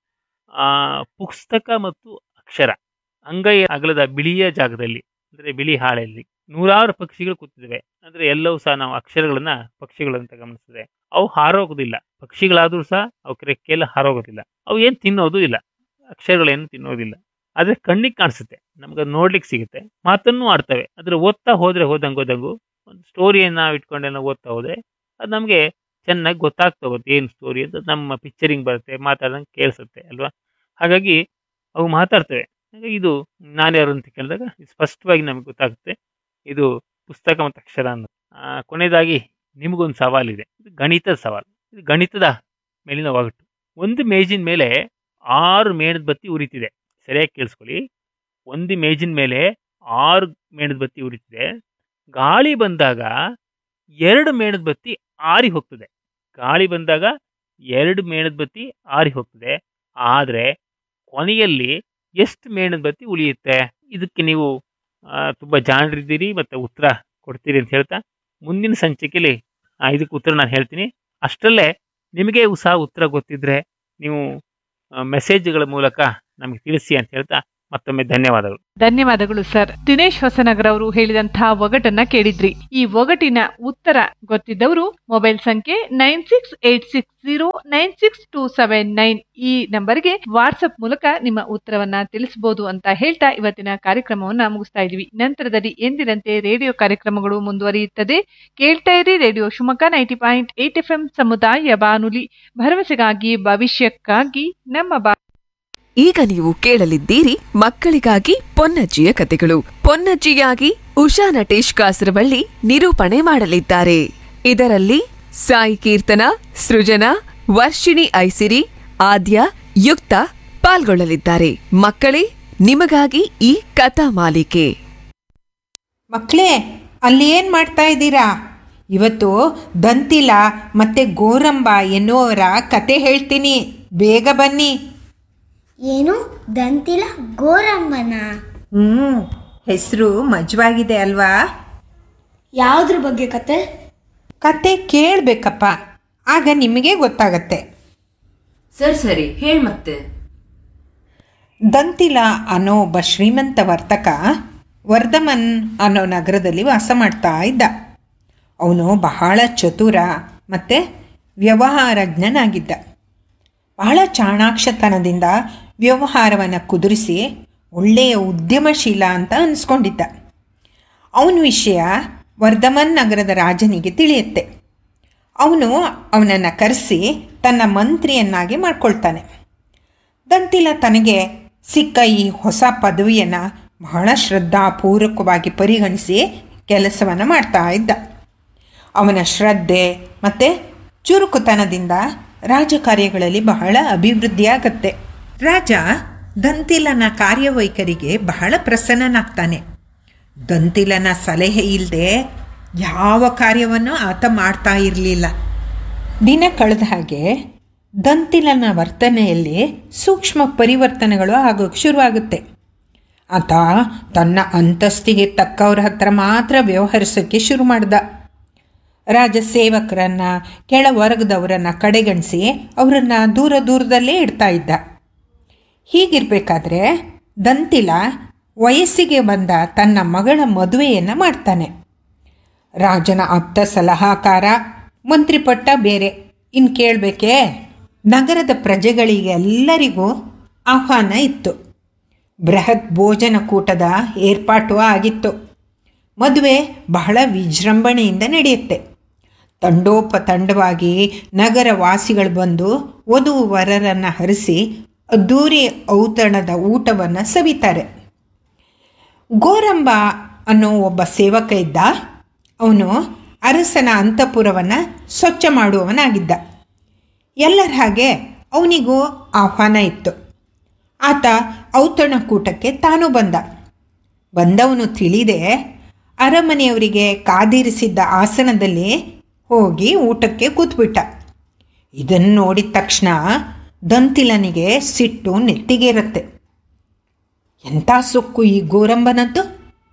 ಆ ಪುಸ್ತಕ ಮತ್ತು ಅಕ್ಷರ ಅಂಗೈ ಅಗಲದ ಬಿಳಿಯ ಜಾಗದಲ್ಲಿ ಅಂದ್ರೆ ಬಿಳಿ ಹಾಳೆಯಲ್ಲಿ ನೂರಾರು ಪಕ್ಷಿಗಳು ಕೂತಿದ್ದಾವೆ ಅಂದ್ರೆ ಎಲ್ಲವೂ ಸಹ ನಾವು ಅಕ್ಷರಗಳನ್ನ ಪಕ್ಷಿಗಳಂತ ಗಮನಿಸಿದ್ರೆ ಅವು ಹಾರೋಗೋದಿಲ್ಲ ಪಕ್ಷಿಗಳಾದ್ರೂ ಸಹ ಅವು ರೆಕ್ಕೆಲ್ಲ ಹಾರೋಗೋದಿಲ್ಲ ಅವು ಏನ್ ತಿನ್ನೋದು ಇಲ್ಲ ಅಕ್ಷರಗಳೇನು ತಿನ್ನೋದಿಲ್ಲ ಆದ್ರೆ ಕಣ್ಣಿಗೆ ಕಾಣಿಸುತ್ತೆ ನಮ್ಗೆ ನೋಡ್ಲಿಕ್ಕೆ ಸಿಗುತ್ತೆ ಮಾತನ್ನು ಆಡ್ತವೆ ಆದ್ರೆ ಓದ್ತಾ ಹೋದ್ರೆ ಹೋದಂಗೆ ಹೋದಂಗು ಒಂದು ಸ್ಟೋರಿಯನ್ನ ನಾವು ಇಟ್ಕೊಂಡೆಲ್ಲ ಓದ್ತಾ ಹೋದ್ರೆ ಅದು ನಮಗೆ ಚೆನ್ನಾಗಿ ಗೊತ್ತಾಗ್ತಾ ಹೋಗುತ್ತೆ ಏನು ಸ್ಟೋರಿ ಅಂತ ನಮ್ಮ ಪಿಕ್ಚರಿಂಗ್ ಬರುತ್ತೆ ಮಾತಾಡ್ದಂಗೆ ಕೇಳಿಸುತ್ತೆ ಅಲ್ವಾ ಹಾಗಾಗಿ ಅವು ಮಾತಾಡ್ತವೆ ಹಾಗಾಗಿ ಇದು ನಾನು ಯಾರು ಅಂತ ಕೇಳಿದಾಗ ಸ್ಪಷ್ಟವಾಗಿ ನಮಗೆ ಗೊತ್ತಾಗುತ್ತೆ ಇದು ಪುಸ್ತಕ ಮತ್ತು ಅಕ್ಷರ ಅನ್ನೋದು ಆ, ಕೊನೆಯದಾಗಿ ನಿಮಗೊಂದು ಸವಾಲಿದೆ ಇದು ಗಣಿತದ ಸವಾಲು ಇದು ಗಣಿತದ ಮೇಲಿನ ಒಗಟು ಒಂದು ಮೇಜಿನ ಮೇಲೆ ಆರು ಮೇಣದ ಬತ್ತಿ ಉರಿತಿದೆ ಸರಿಯಾಗಿ ಕೇಳಿಸ್ಕೊಳ್ಳಿ ಒಂದು ಮೇಜಿನ ಮೇಲೆ ಆರು ಮೇಣದ ಬತ್ತಿ ಉರಿತಿದೆ ಗಾಳಿ ಬಂದಾಗ ಎರಡು ಮೇಣದ ಬತ್ತಿ ಆರಿ ಹೋಗ್ತದೆ ಗಾಳಿ ಬಂದಾಗ ಎರಡು ಮೇಣದ ಬತ್ತಿ ಆರಿ ಹೋಗ್ತದೆ ಆದರೆ ಕೊನೆಯಲ್ಲಿ ಎಷ್ಟು ಮೇಣದ ಬತ್ತಿ ಉಳಿಯುತ್ತೆ ಇದಕ್ಕೆ ನೀವು ಆ, ತುಂಬಾ ಜಾಣರಿದ್ದೀರಿ ಮತ್ತೆ ಉತ್ತರ ಕೊಡ್ತೀರಿ ಅಂತ ಹೇಳ್ತಾ ಮುಂದಿನ ಸಂಚಿಕೆಯಲ್ಲಿ ಆ, ಇದಕ್ಕೆ ಉತ್ತರ ನಾನು ಹೇಳ್ತೀನಿ ಅಷ್ಟರಲ್ಲೇ ನಿಮಗೆ ಸಹ ಉತ್ತರ ಗೊತ್ತಿದ್ರೆ ನೀವು ಮೆಸೇಜ್ಗಳ ಮೂಲಕ ನಮಗೆ ತಿಳಿಸಿ ಅಂತ ಹೇಳ್ತಾ ಮತ್ತೊಮ್ಮೆ ಧನ್ಯವಾದಗಳು ಧನ್ಯವಾದಗಳು ಸರ್ ದಿನೇಶ್ ಹೊಸನಗರ್ ಅವರು ಹೇಳಿದಂತಹ ಒಗಟನ್ನ ಕೇಳಿದ್ರಿ ಈ ಒಗಟಿನ ಉತ್ತರ ಗೊತ್ತಿದ್ದವರು ಮೊಬೈಲ್ ಸಂಖ್ಯೆ nine six eight six zero nine six two seven nine ಈ ನಂಬರ್ಗೆ ವಾಟ್ಸ್ಆಪ್ ಮೂಲಕ ನಿಮ್ಮ ಉತ್ತರವನ್ನ ತಿಳಿಸಬಹುದು ಅಂತ ಹೇಳ್ತಾ ಇವತ್ತಿನ ಕಾರ್ಯಕ್ರಮವನ್ನ ಮುಗಿಸ್ತಾ ಇದೀವಿ ನಂತರದಲ್ಲಿ ಎಂದಿನಂತೆ ರೇಡಿಯೋ ಕಾರ್ಯಕ್ರಮಗಳು ಮುಂದುವರಿಯುತ್ತದೆ ಕೇಳ್ತಾ ಇರಿ radio Shivamogga ninety point eight F M ಸಮುದಾಯ ಬಾನುಲಿ ಭರವಸೆಗಾಗಿ ಭವಿಷ್ಯಕ್ಕಾಗಿ ನಮ್ಮ ಬಾ ಈಗ ನೀವು ಕೇಳಲಿದ್ದೀರಿ ಮಕ್ಕಳಿಗಾಗಿ ಪೊನ್ನಜ್ಜಿಯ ಕತೆಗಳು ಪೊನ್ನಜ್ಜಿಯಾಗಿ ಉಷಾ ನಟೇಶ್ ಕಾಸರವಳ್ಳಿ ನಿರೂಪಣೆ ಮಾಡಲಿದ್ದಾರೆ ಇದರಲ್ಲಿ ಸಾಯಿ ಕೀರ್ತನ ಸೃಜನಾ ವರ್ಷಿಣಿ ಐಸಿರಿ ಆದ್ಯ ಯುಕ್ತ ಪಾಲ್ಗೊಳ್ಳಲಿದ್ದಾರೆ ಮಕ್ಕಳೇ ನಿಮಗಾಗಿ ಈ ಕಥಾ ಮಾಲಿಕೆ ಮಕ್ಕಳೇ ಅಲ್ಲಿ ಏನು ಮಾಡ್ತಾ ಇದ್ದೀರಾ ಇವತ್ತು ದಂತಿಲ ಮತ್ತೆ ಗೋರಂಬ ಎನ್ನುವರ ಕತೆ ಹೇಳ್ತೀನಿ ಬೇಗ ಬನ್ನಿ ಏನು ದಂತಿಲ ಗೋರಂಬನ ಹ್ಞೂ ಹೆಸರು ಮಜವಾಗಿದೆ ಅಲ್ವಾ ಯಾವುದ್ರ ಬಗ್ಗೆ ಕತೆ ಕತೆ ಕೇಳಬೇಕಪ್ಪ ಆಗ ನಿಮಗೆ ಗೊತ್ತಾಗತ್ತೆ ಸರಿ ಸರಿ ಹೇಳ್ ಮತ್ತೆ ದಂತಿಲ ಅನ್ನೋ ಒಬ್ಬ ಶ್ರೀಮಂತ ವರ್ತಕ ವರ್ಧಮನ್ ಅನ್ನೋ ನಗರದಲ್ಲಿ ವಾಸ ಮಾಡ್ತಾ ಇದ್ದ ಅವನು ಬಹಳ ಚತುರ ಮತ್ತು ವ್ಯವಹಾರಜ್ಞನಾಗಿದ್ದ ಬಹಳ ಚಾಣಾಕ್ಷತನದಿಂದ ವ್ಯವಹಾರವನ್ನು ಕುದುರಿಸಿ ಒಳ್ಳೆಯ ಉದ್ಯಮಶೀಲ ಅಂತ ಅನಿಸ್ಕೊಂಡಿದ್ದ ಅವನ ವಿಷಯ ವರ್ಧಮನ್ ನಗರದ ರಾಜನಿಗೆ ತಿಳಿಯುತ್ತೆ ಅವನು ಅವನನ್ನು ಕರೆಸಿ ತನ್ನ ಮಂತ್ರಿಯನ್ನಾಗಿ ಮಾಡ್ಕೊಳ್ತಾನೆ ದಂತಿಲ ತನಗೆ ಸಿಕ್ಕ ಈ ಹೊಸ ಪದವಿಯನ್ನು ಬಹಳ ಶ್ರದ್ಧಾಪೂರ್ವಕವಾಗಿ ಪರಿಗಣಿಸಿ ಕೆಲಸವನ್ನು ಮಾಡ್ತಾ ಇದ್ದ ಅವನ ಶ್ರದ್ಧೆ ಮತ್ತು ಚುರುಕುತನದಿಂದ ರಾಜಕಾರ್ಯಗಳಲ್ಲಿ ಬಹಳ ಅಭಿವೃದ್ಧಿಯಾಗತ್ತೆ ರಾಜ ದಂತಿಲನ ಕಾರ್ಯವೈಖರಿಗೆ ಬಹಳ ಪ್ರಸನ್ನನಾಗ್ತಾನೆ ದಂತಿಲನ ಸಲಹೆ ಇಲ್ಲದೆ ಯಾವ ಕಾರ್ಯವನ್ನು ಆತ ಮಾಡ್ತಾ ಇರಲಿಲ್ಲ ದಿನ ಕಳೆದ ಹಾಗೆ ದಂತಿಲನ ವರ್ತನೆಯಲ್ಲಿ ಸೂಕ್ಷ್ಮ ಪರಿವರ್ತನೆಗಳು ಆಗೋಕ್ಕೆ ಶುರುವಾಗುತ್ತೆ ಆತ ತನ್ನ ಅಂತಸ್ತಿಗೆ ತಕ್ಕವ್ರ ಹತ್ರ ಮಾತ್ರ ವ್ಯವಹರಿಸೋಕ್ಕೆ ಶುರು ಮಾಡ್ದ ರಾಜ ಸೇವಕರನ್ನು ಕೆಳವರ್ಗದವರನ್ನು ಕಡೆಗಣಿಸಿ ಅವರನ್ನು ದೂರ ದೂರದಲ್ಲೇ ಇಡ್ತಾ ಇದ್ದ ಹೀಗಿರಬೇಕಾದ್ರೆ ದಂತಿಲ ವಯಸ್ಸಿಗೆ ಬಂದ ತನ್ನ ಮಗಳ ಮದುವೆಯನ್ನು ಮಾಡ್ತಾನೆ ರಾಜನ ಆಪ್ತ ಸಲಹಾಕಾರ ಮಂತ್ರಿಪಟ್ಟ ಬೇರೆ ಇನ್ನು ಕೇಳಬೇಕೇ ನಗರದ ಪ್ರಜೆಗಳಿಗೆಲ್ಲರಿಗೂ ಆಹ್ವಾನ ಇತ್ತು ಬೃಹತ್ ಭೋಜನ ಕೂಟದ ಏರ್ಪಾಟು ಆಗಿತ್ತು ಮದುವೆ ಬಹಳ ವಿಜೃಂಭಣೆಯಿಂದ ನಡೆಯುತ್ತೆ ತಂಡೋಪತಂಡವಾಗಿ ನಗರ ವಾಸಿಗಳು ಬಂದು ವಧು ವರರನ್ನು ಹರಿಸಿ ಅದ್ದೂರಿ ಔತಣದ ಊಟವನ್ನು ಸವಿತಾರೆ ಗೋರಂಬ ಅನ್ನೋ ಒಬ್ಬ ಸೇವಕ ಇದ್ದ ಅವನು ಅರಸನ ಅಂತಃಪುರವನ್ನು ಸ್ವಚ್ಛ ಮಾಡುವವನಾಗಿದ್ದ ಎಲ್ಲರ ಹಾಗೆ ಅವನಿಗೂ ಆಹ್ವಾನ ಇತ್ತು ಆತ ಔತಣಕೂಟಕ್ಕೆ ತಾನು ಬಂದ ಬಂದವನು ತಿಳಿದೆ ಅರಮನೆಯವರಿಗೆ ಕಾದಿರಿಸಿದ್ದ ಆಸನದಲ್ಲಿ ಹೋಗಿ ಊಟಕ್ಕೆ ಕೂತ್ಬಿಟ್ಟ ಇದನ್ನು ನೋಡಿದ ತಕ್ಷಣ ದಂತಿಲನಿಗೆ ಸಿಟ್ಟು ನೆತ್ತಿಗೇರುತ್ತೆ ಎಂಥ ಸೊಕ್ಕು ಈ ಗೋರಂಬನದ್ದು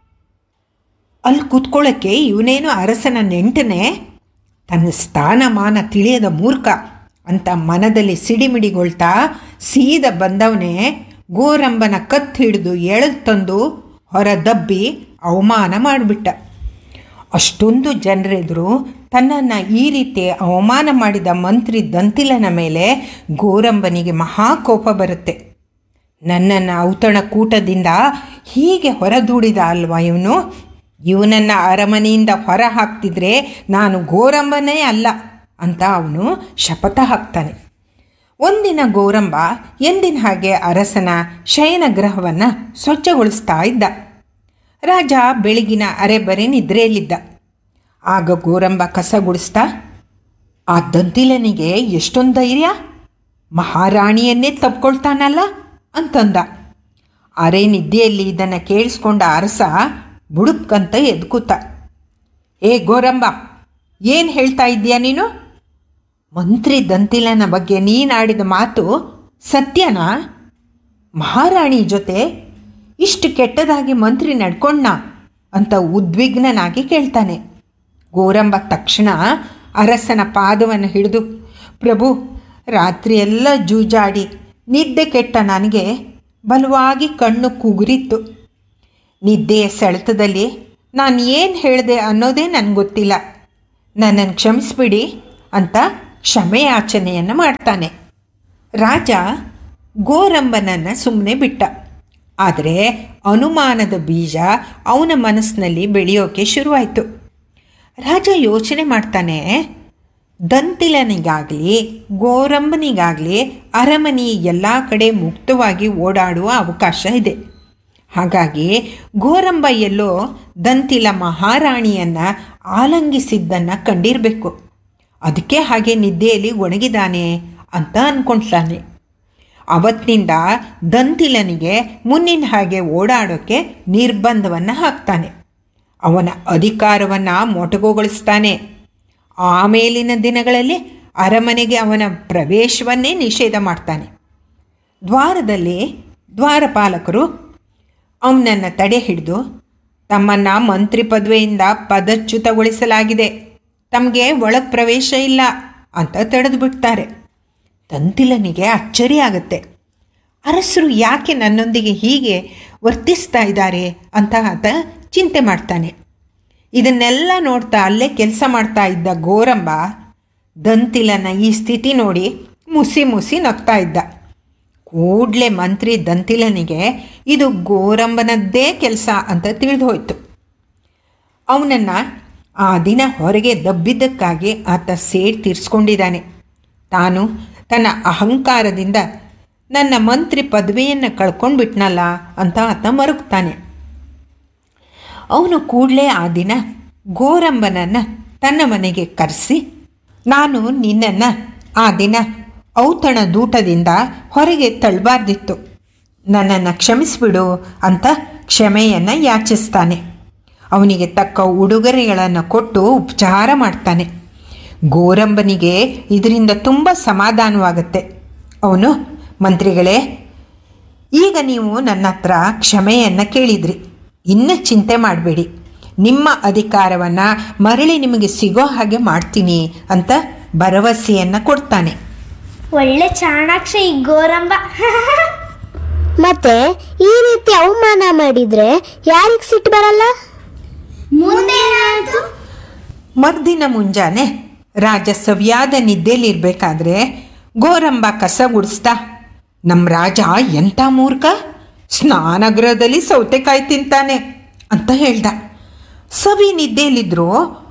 ಅಲ್ಲಿ ಕೂತ್ಕೊಳ್ಳೋಕ್ಕೆ ಇವನೇನು ಅರಸನ ನೆಂಟನೆ ತನ್ನ ಸ್ಥಾನಮಾನ ತಿಳಿಯದ ಮೂರ್ಖ ಅಂತ ಮನದಲ್ಲಿ ಸಿಡಿಮಿಡಿಗೊಳ್ತಾ ಸೀದ ಬಂದವನೇ ಗೋರಂಬನ ಕತ್ತು ಹಿಡಿದು ಎಳೆದು ತಂದು ಹೊರ ದಬ್ಬಿ ಅವಮಾನ ಮಾಡಿಬಿಟ್ಟ ಅಷ್ಟೊಂದು ಜನರೆದುರು ತನ್ನನ್ನು ಈ ರೀತಿ ಅವಮಾನ ಮಾಡಿದ ಮಂತ್ರಿ ದಂತಿಲನ ಮೇಲೆ ಗೋರಂಬನಿಗೆ ಮಹಾಕೋಪ ಬರುತ್ತೆ ನನ್ನನ್ನು ಔತಣ ಕೂಟದಿಂದ ಹೀಗೆ ಹೊರದೂಡಿದ ಅಲ್ವಾ ಇವನು ಇವನನ್ನು ಅರಮನೆಯಿಂದ ಹೊರ ಹಾಕ್ತಿದ್ರೆ ನಾನು ಗೋರಂಬನೇ ಅಲ್ಲ ಅಂತ ಅವನು ಶಪಥ ಹಾಕ್ತಾನೆ ಒಂದಿನ ಗೋರಂಬ ಎಂದಿನ ಹಾಗೆ ಅರಸನ ಶಯನಗೃಹವನ್ನು ಸ್ವಚ್ಛಗೊಳಿಸ್ತಾ ಇದ್ದ ರಾಜ ಬೆಳಗಿನ ಅರೆಬರೆ ನಿದ್ರೆಯಲ್ಲಿದ್ದ ಆಗ ಗೋರಂಬ ಕಸ ಗುಡಿಸ್ತಾ ಆ ದಂತಿಲನಿಗೆ ಎಷ್ಟೊಂದು ಧೈರ್ಯ ಮಹಾರಾಣಿಯನ್ನೇ ತಪ್ಕೊಳ್ತಾನಲ್ಲ ಅಂತಂದ ಅರೆ ನಿದ್ದೆಯಲ್ಲಿ ಇದನ್ನು ಕೇಳಿಸ್ಕೊಂಡ ಅರಸ ಬುಡುಕ್ಕಂತ ಎದ್ಕೂತ ಏ ಗೋರಂಬ ಏನು ಹೇಳ್ತಾ ಇದ್ದೀಯ ನೀನು ಮಂತ್ರಿ ದಂತಿಲನ ಬಗ್ಗೆ ನೀನಾಡಿದ ಮಾತು ಸತ್ಯನಾ ಮಹಾರಾಣಿ ಜೊತೆ ಇಷ್ಟು ಕೆಟ್ಟದಾಗಿ ಮಂತ್ರಿ ನಡ್ಕೊಂಡ ಅಂತ ಉದ್ವಿಗ್ನನಾಗಿ ಕೇಳ್ತಾನೆ ಗೋರಂಬ ತಕ್ಷಣ ಅರಸನ ಪಾದವನ್ನು ಹಿಡಿದು ಪ್ರಭು ರಾತ್ರಿಯೆಲ್ಲ ಜೂಜಾಡಿ ನಿದ್ದೆ ಕೆಟ್ಟ ನನಗೆ ಬಲವಾಗಿ ಕಣ್ಣು ಕುಗುರಿತ್ತು ನಿದ್ದೆಯ ಸೆಳೆತದಲ್ಲಿ ನಾನು ಏನು ಹೇಳಿದೆ ಅನ್ನೋದೇ ನನಗೆ ಗೊತ್ತಿಲ್ಲ ನನ್ನನ್ನು ಕ್ಷಮಿಸ್ಬಿಡಿ ಅಂತ ಕ್ಷಮೆಯಾಚನೆಯನ್ನು ಮಾಡ್ತಾನೆ ರಾಜ ಗೋರಂಬನನ್ನು ಸುಮ್ಮನೆ ಬಿಟ್ಟ ಆದರೆ ಅನುಮಾನದ ಬೀಜ ಅವನ ಮನಸ್ಸಿನಲ್ಲಿ ಬೆಳೆಯೋಕೆ ಶುರುವಾಯಿತು ರಾಜ ಯೋಚನೆ ಮಾಡ್ತಾನೆ ದಂತಿಲನಿಗಾಗಲಿ ಗೋರಂಬನಿಗಾಗಲಿ ಅರಮನೆ ಎಲ್ಲ ಕಡೆ ಮುಕ್ತವಾಗಿ ಓಡಾಡುವ ಅವಕಾಶ ಇದೆ ಹಾಗಾಗಿ ಗೋರಂಬ ಎಲ್ಲೋ ದಂತಿಲ ಮಹಾರಾಣಿಯನ್ನು ಆಲಂಗಿಸಿದ್ದನ್ನು ಕಂಡಿರಬೇಕು ಅದಕ್ಕೆ ಹಾಗೆ ನಿದ್ದೆಯಲ್ಲಿ ಒಣಗಿದಾನೆ ಅಂತ ಅಂದ್ಕೊಳ್ತಾನೆ ಅವತ್ತಿನಿಂದ ದಂತಿಲನಿಗೆ ಮುನ್ನಿನ ಹಾಗೆ ಓಡಾಡೋಕ್ಕೆ ನಿರ್ಬಂಧವನ್ನು ಹಾಕ್ತಾನೆ ಅವನ ಅಧಿಕಾರವನ್ನು ಮೊಟಕುಗೊಳಿಸ್ತಾನೆ ಆಮೇಲಿನ ದಿನಗಳಲ್ಲಿ ಅರಮನೆಗೆ ಅವನ ಪ್ರವೇಶವನ್ನೇ ನಿಷೇಧ ಮಾಡ್ತಾನೆ ದ್ವಾರದಲ್ಲಿ ದ್ವಾರಪಾಲಕರು ಅವನನ್ನು ತಡೆ ಹಿಡಿದು ತಮ್ಮನ್ನು ಮಂತ್ರಿ ಪದವಿಯಿಂದ ಪದಚ್ಯುತಗೊಳಿಸಲಾಗಿದೆ ತಮಗೆ ಒಳಗೆ ಪ್ರವೇಶ ಇಲ್ಲ ಅಂತ ತಡೆದು ಬಿಡ್ತಾರೆ ತಂತಿಲನಿಗೆ ಅಚ್ಚರಿ ಆಗುತ್ತೆ ಅರಸರು ಯಾಕೆ ನನ್ನೊಂದಿಗೆ ಹೀಗೆ ವರ್ತಿಸ್ತಾ ಇದ್ದಾರೆ ಅಂತ ಆತ ಚಿಂತೆ ಮಾಡ್ತಾನೆ ಇದನ್ನೆಲ್ಲ ನೋಡ್ತಾ ಅಲ್ಲೇ ಕೆಲಸ ಮಾಡ್ತಾ ಇದ್ದ ಗೋರಂಬ ದಂತಿಲನ ಈ ಸ್ಥಿತಿ ನೋಡಿ ಮುಸಿ ಮುಸಿ ನಗ್ತಾ ಇದ್ದ ಕೂಡಲೇ ಮಂತ್ರಿ ದಂತಿಲನಿಗೆ ಇದು ಗೋರಂಬನದ್ದೇ ಕೆಲಸ ಅಂತ ತಿಳಿದು ಹೋಯ್ತು ಅವನನ್ನು ಆ ದಿನ ಹೊರಗೆ ದಬ್ಬಿದ್ದಕ್ಕಾಗಿ ಆತ ಸೇಡ್ ತೀರಿಸ್ಕೊಂಡಿದ್ದಾನೆ ತಾನು ತನ್ನ ಅಹಂಕಾರದಿಂದ ನನ್ನ ಮಂತ್ರಿ ಪದವಿಯನ್ನು ಕಳ್ಕೊಂಡ್ಬಿಟ್ನಲ್ಲ ಅಂತ ಆತ ಮರುಗ್ತಾನೆ ಅವನು ಕೂಡಲೇ ಆ ದಿನ ಗೋರಂಬನನ್ನು ತನ್ನ ಮನೆಗೆ ಕರೆಸಿ ನಾನು ನಿನ್ನನ್ನು ಆ ದಿನ ಔತಣ ದೂಟದಿಂದ ಹೊರಗೆ ತಳ್ಳಬಾರ್ದಿತ್ತು ನನ್ನನ್ನು ಕ್ಷಮಿಸಿಬಿಡು ಅಂತ ಕ್ಷಮೆಯನ್ನು ಯಾಚಿಸ್ತಾನೆ ಅವನಿಗೆ ತಕ್ಕ ಉಡುಗೊರೆಗಳನ್ನು ಕೊಟ್ಟು ಉಪಚಾರ ಮಾಡ್ತಾನೆ ಗೋರಂಬನಿಗೆ ಇದರಿಂದ ತುಂಬ ಸಮಾಧಾನವಾಗುತ್ತೆ ಅವನು ಮಂತ್ರಿಗಳೇ ಈಗ ನೀವು ನನ್ನ ಹತ್ರ ಕ್ಷಮೆಯನ್ನು ಕೇಳಿದ್ರಿ ಇನ್ನು ಚಿಂತೆ ಮಾಡಬೇಡಿ ನಿಮ್ಮ ಅಧಿಕಾರವನ್ನು ಮರಳಿ ನಿಮಗೆ ಸಿಗೋ ಹಾಗೆ ಮಾಡ್ತೀನಿ ಅಂತ ಭರವಸೆಯನ್ನು ಕೊಡ್ತಾನೆ ಒಳ್ಳೆ ಚಾಣಾಕ್ಷ ಈ ಗೋರಂಬ ಮತ್ತೆ ಈ ರೀತಿ ಅವಮಾನ ಮಾಡಿದ್ರೆ ಯಾರಿಗೆ ಸಿಟ್ಟು ಬರಲ್ಲ ಮುಂದೆ ಮರ್ದಿನ ಮುಂಜಾನೆ ರಾಜ ಸವಿಯಾದ ನಿದ್ದೆಲಿರ್ಬೇಕಾದ್ರೆ ಗೋರಂಬ ಕಸ ಗುಡಿಸ್ತಾ ನಮ್ಮ ರಾಜ ಎಂಥ ಮೂರ್ಖ ಸ್ನಾನಗೃಹದಲ್ಲಿ ಸೌತೆಕಾಯಿ ತಿಂತಾನೆ ಅಂತ ಹೇಳ್ದ ಸವಿ ನಿದ್ದೆಯಲ್ಲಿದ್ರು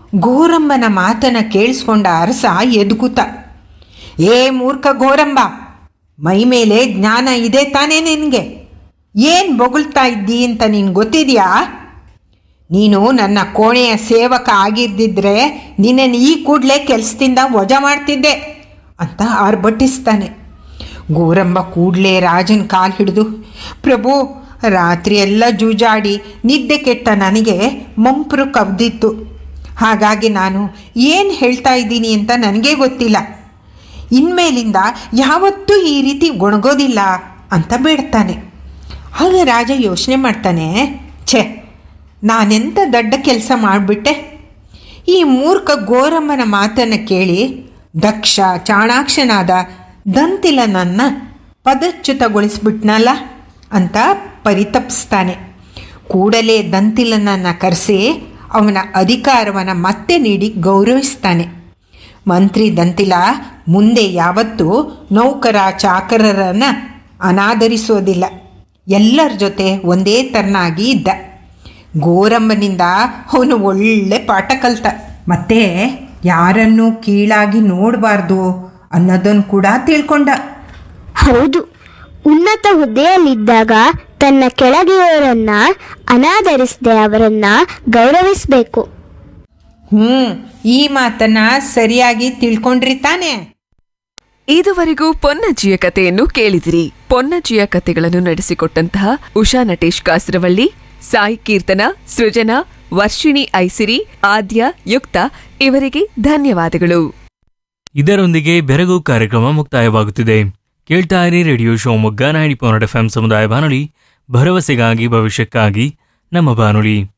ಗೋರಮ್ಮನ ಮಾತನ್ನ ಕೇಳಿಸ್ಕೊಂಡ ಅರಸ ಎದ್ಗುತ ಏ ಮೂರ್ಖ ಗೋರಂಬ ಮೈ ಮೇಲೆ ಜ್ಞಾನ ಇದೆ ತಾನೇ ನಿನಗೆ ಏನು ಬೊಗಳ್ತಾ ಇದ್ದಿ ಅಂತ ನಿನ್ಗೆ ಗೊತ್ತಿದೆಯಾ ನೀನು ನನ್ನ ಕೋಣೆಯ ಸೇವಕ ಆಗಿದ್ದಿದ್ರೆ ನಿನ್ನನ್ನು ಈ ಕೂಡಲೇ ಕೆಲಸದಿಂದ ವಜಾ ಮಾಡ್ತಿದ್ದೆ ಅಂತ ಆರ್ಭಟಿಸ್ತಾನೆ ಗೋರಂಬ ಕೂಡಲೇ ರಾಜನ ಕಾಲು ಹಿಡಿದು ಪ್ರಭು ರಾತ್ರಿ ಎಲ್ಲ ಜೂಜಾಡಿ ನಿದ್ದೆ ಕೆಟ್ಟ ನನಗೆ ಮಂಪ್ರು ಕವ್ದಿತ್ತು ಹಾಗಾಗಿ ನಾನು ಏನು ಹೇಳ್ತಾ ಇದ್ದೀನಿ ಅಂತ ನನಗೇ ಗೊತ್ತಿಲ್ಲ ಇನ್ಮೇಲಿಂದ ಯಾವತ್ತೂ ಈ ರೀತಿ ಗೊಣಗೋದಿಲ್ಲ ಅಂತ ಬೇಡ್ತಾನೆ ಆಗ ರಾಜ ಯೋಚನೆ ಮಾಡ್ತಾನೆ ಛೆ ನಾನೆಂಥ ದೊಡ್ಡ ಕೆಲಸ ಮಾಡಿಬಿಟ್ಟೆ ಈ ಮೂರ್ಖ ಗೋರಮ್ಮನ ಮಾತನ್ನು ಕೇಳಿ ದಕ್ಷ ಚಾಣಾಕ್ಷನಾದ ದಂತಿಲನನ್ನು ಪದಚ್ಯುತಗೊಳಿಸ್ಬಿಟ್ನಲ್ಲ ಅಂತ ಪರಿತಪಿಸ್ತಾನೆ ಕೂಡಲೇ ದಂತಿಲನನ್ನು ಕರೆಸಿ ಅವನ ಅಧಿಕಾರವನ್ನು ಮತ್ತೆ ನೀಡಿ ಗೌರವಿಸ್ತಾನೆ ಮಂತ್ರಿ ದಂತಿಲ ಮುಂದೆ ಯಾವತ್ತೂ ನೌಕರ ಚಾಕರರನ್ನು ಅನಾದರಿಸೋದಿಲ್ಲ ಎಲ್ಲರ ಜೊತೆ ಒಂದೇ ಥರನಾಗಿ ಇದ್ದ ಗೋರಮ್ಮನಿಂದ ಅವನು ಒಳ್ಳೆ ಪಾಠ ಕಲ್ತ ಮತ್ತೆ ಯಾರನ್ನೂ ಕೀಳಾಗಿ ನೋಡಬಾರ್ದು ಅನ್ನೋದನ್ನು ಕೂಡ ತಿಳ್ಕೊಂಡ ಹೌದು ಉನ್ನತ ಹುದ್ದೆಯಲ್ಲಿದ್ದಾಗ ತನ್ನ ಕೆಳಗಿಯವರನ್ನ ಅನಾದರಿಸದೆ ಅವರನ್ನ ಗೌರವಿಸಬೇಕು ಹ್ಞೂ ಈ ಮಾತನ್ನ ಸರಿಯಾಗಿ ತಿಳ್ಕೊಂಡ್ರಿ ತಾನೇ ಇದುವರೆಗೂ ಪೊನ್ನಜ್ಜಿಯ ಕಥೆಯನ್ನು ಕೇಳಿದಿರಿ ಪೊನ್ನಜ್ಜಿಯ ಕಥೆಗಳನ್ನು ನಡೆಸಿಕೊಟ್ಟಂತಹ ಉಷಾ ನಟೇಶ್ ಕಾಸರವಳ್ಳಿ ಸಾಯಿ ಕೀರ್ತನ ಸೃಜನಾ ವರ್ಷಿಣಿ ಐಸಿರಿ ಆದ್ಯ ಯುಕ್ತ ಇವರಿಗೆ ಧನ್ಯವಾದಗಳು ಇದರೊಂದಿಗೆ ಬೆರಗು ಕಾರ್ಯಕ್ರಮ ಮುಕ್ತಾಯವಾಗುತ್ತಿದೆ ಕೇಳ್ತಾ ಇರಿ radio Shivamogga ninety point F M ಸಮುದಾಯ ಬಾನುಲಿ ಭರವಸೆಗಾಗಿ ಭವಿಷ್ಯಕ್ಕಾಗಿ ನಮ್ಮ ಬಾನುಲಿ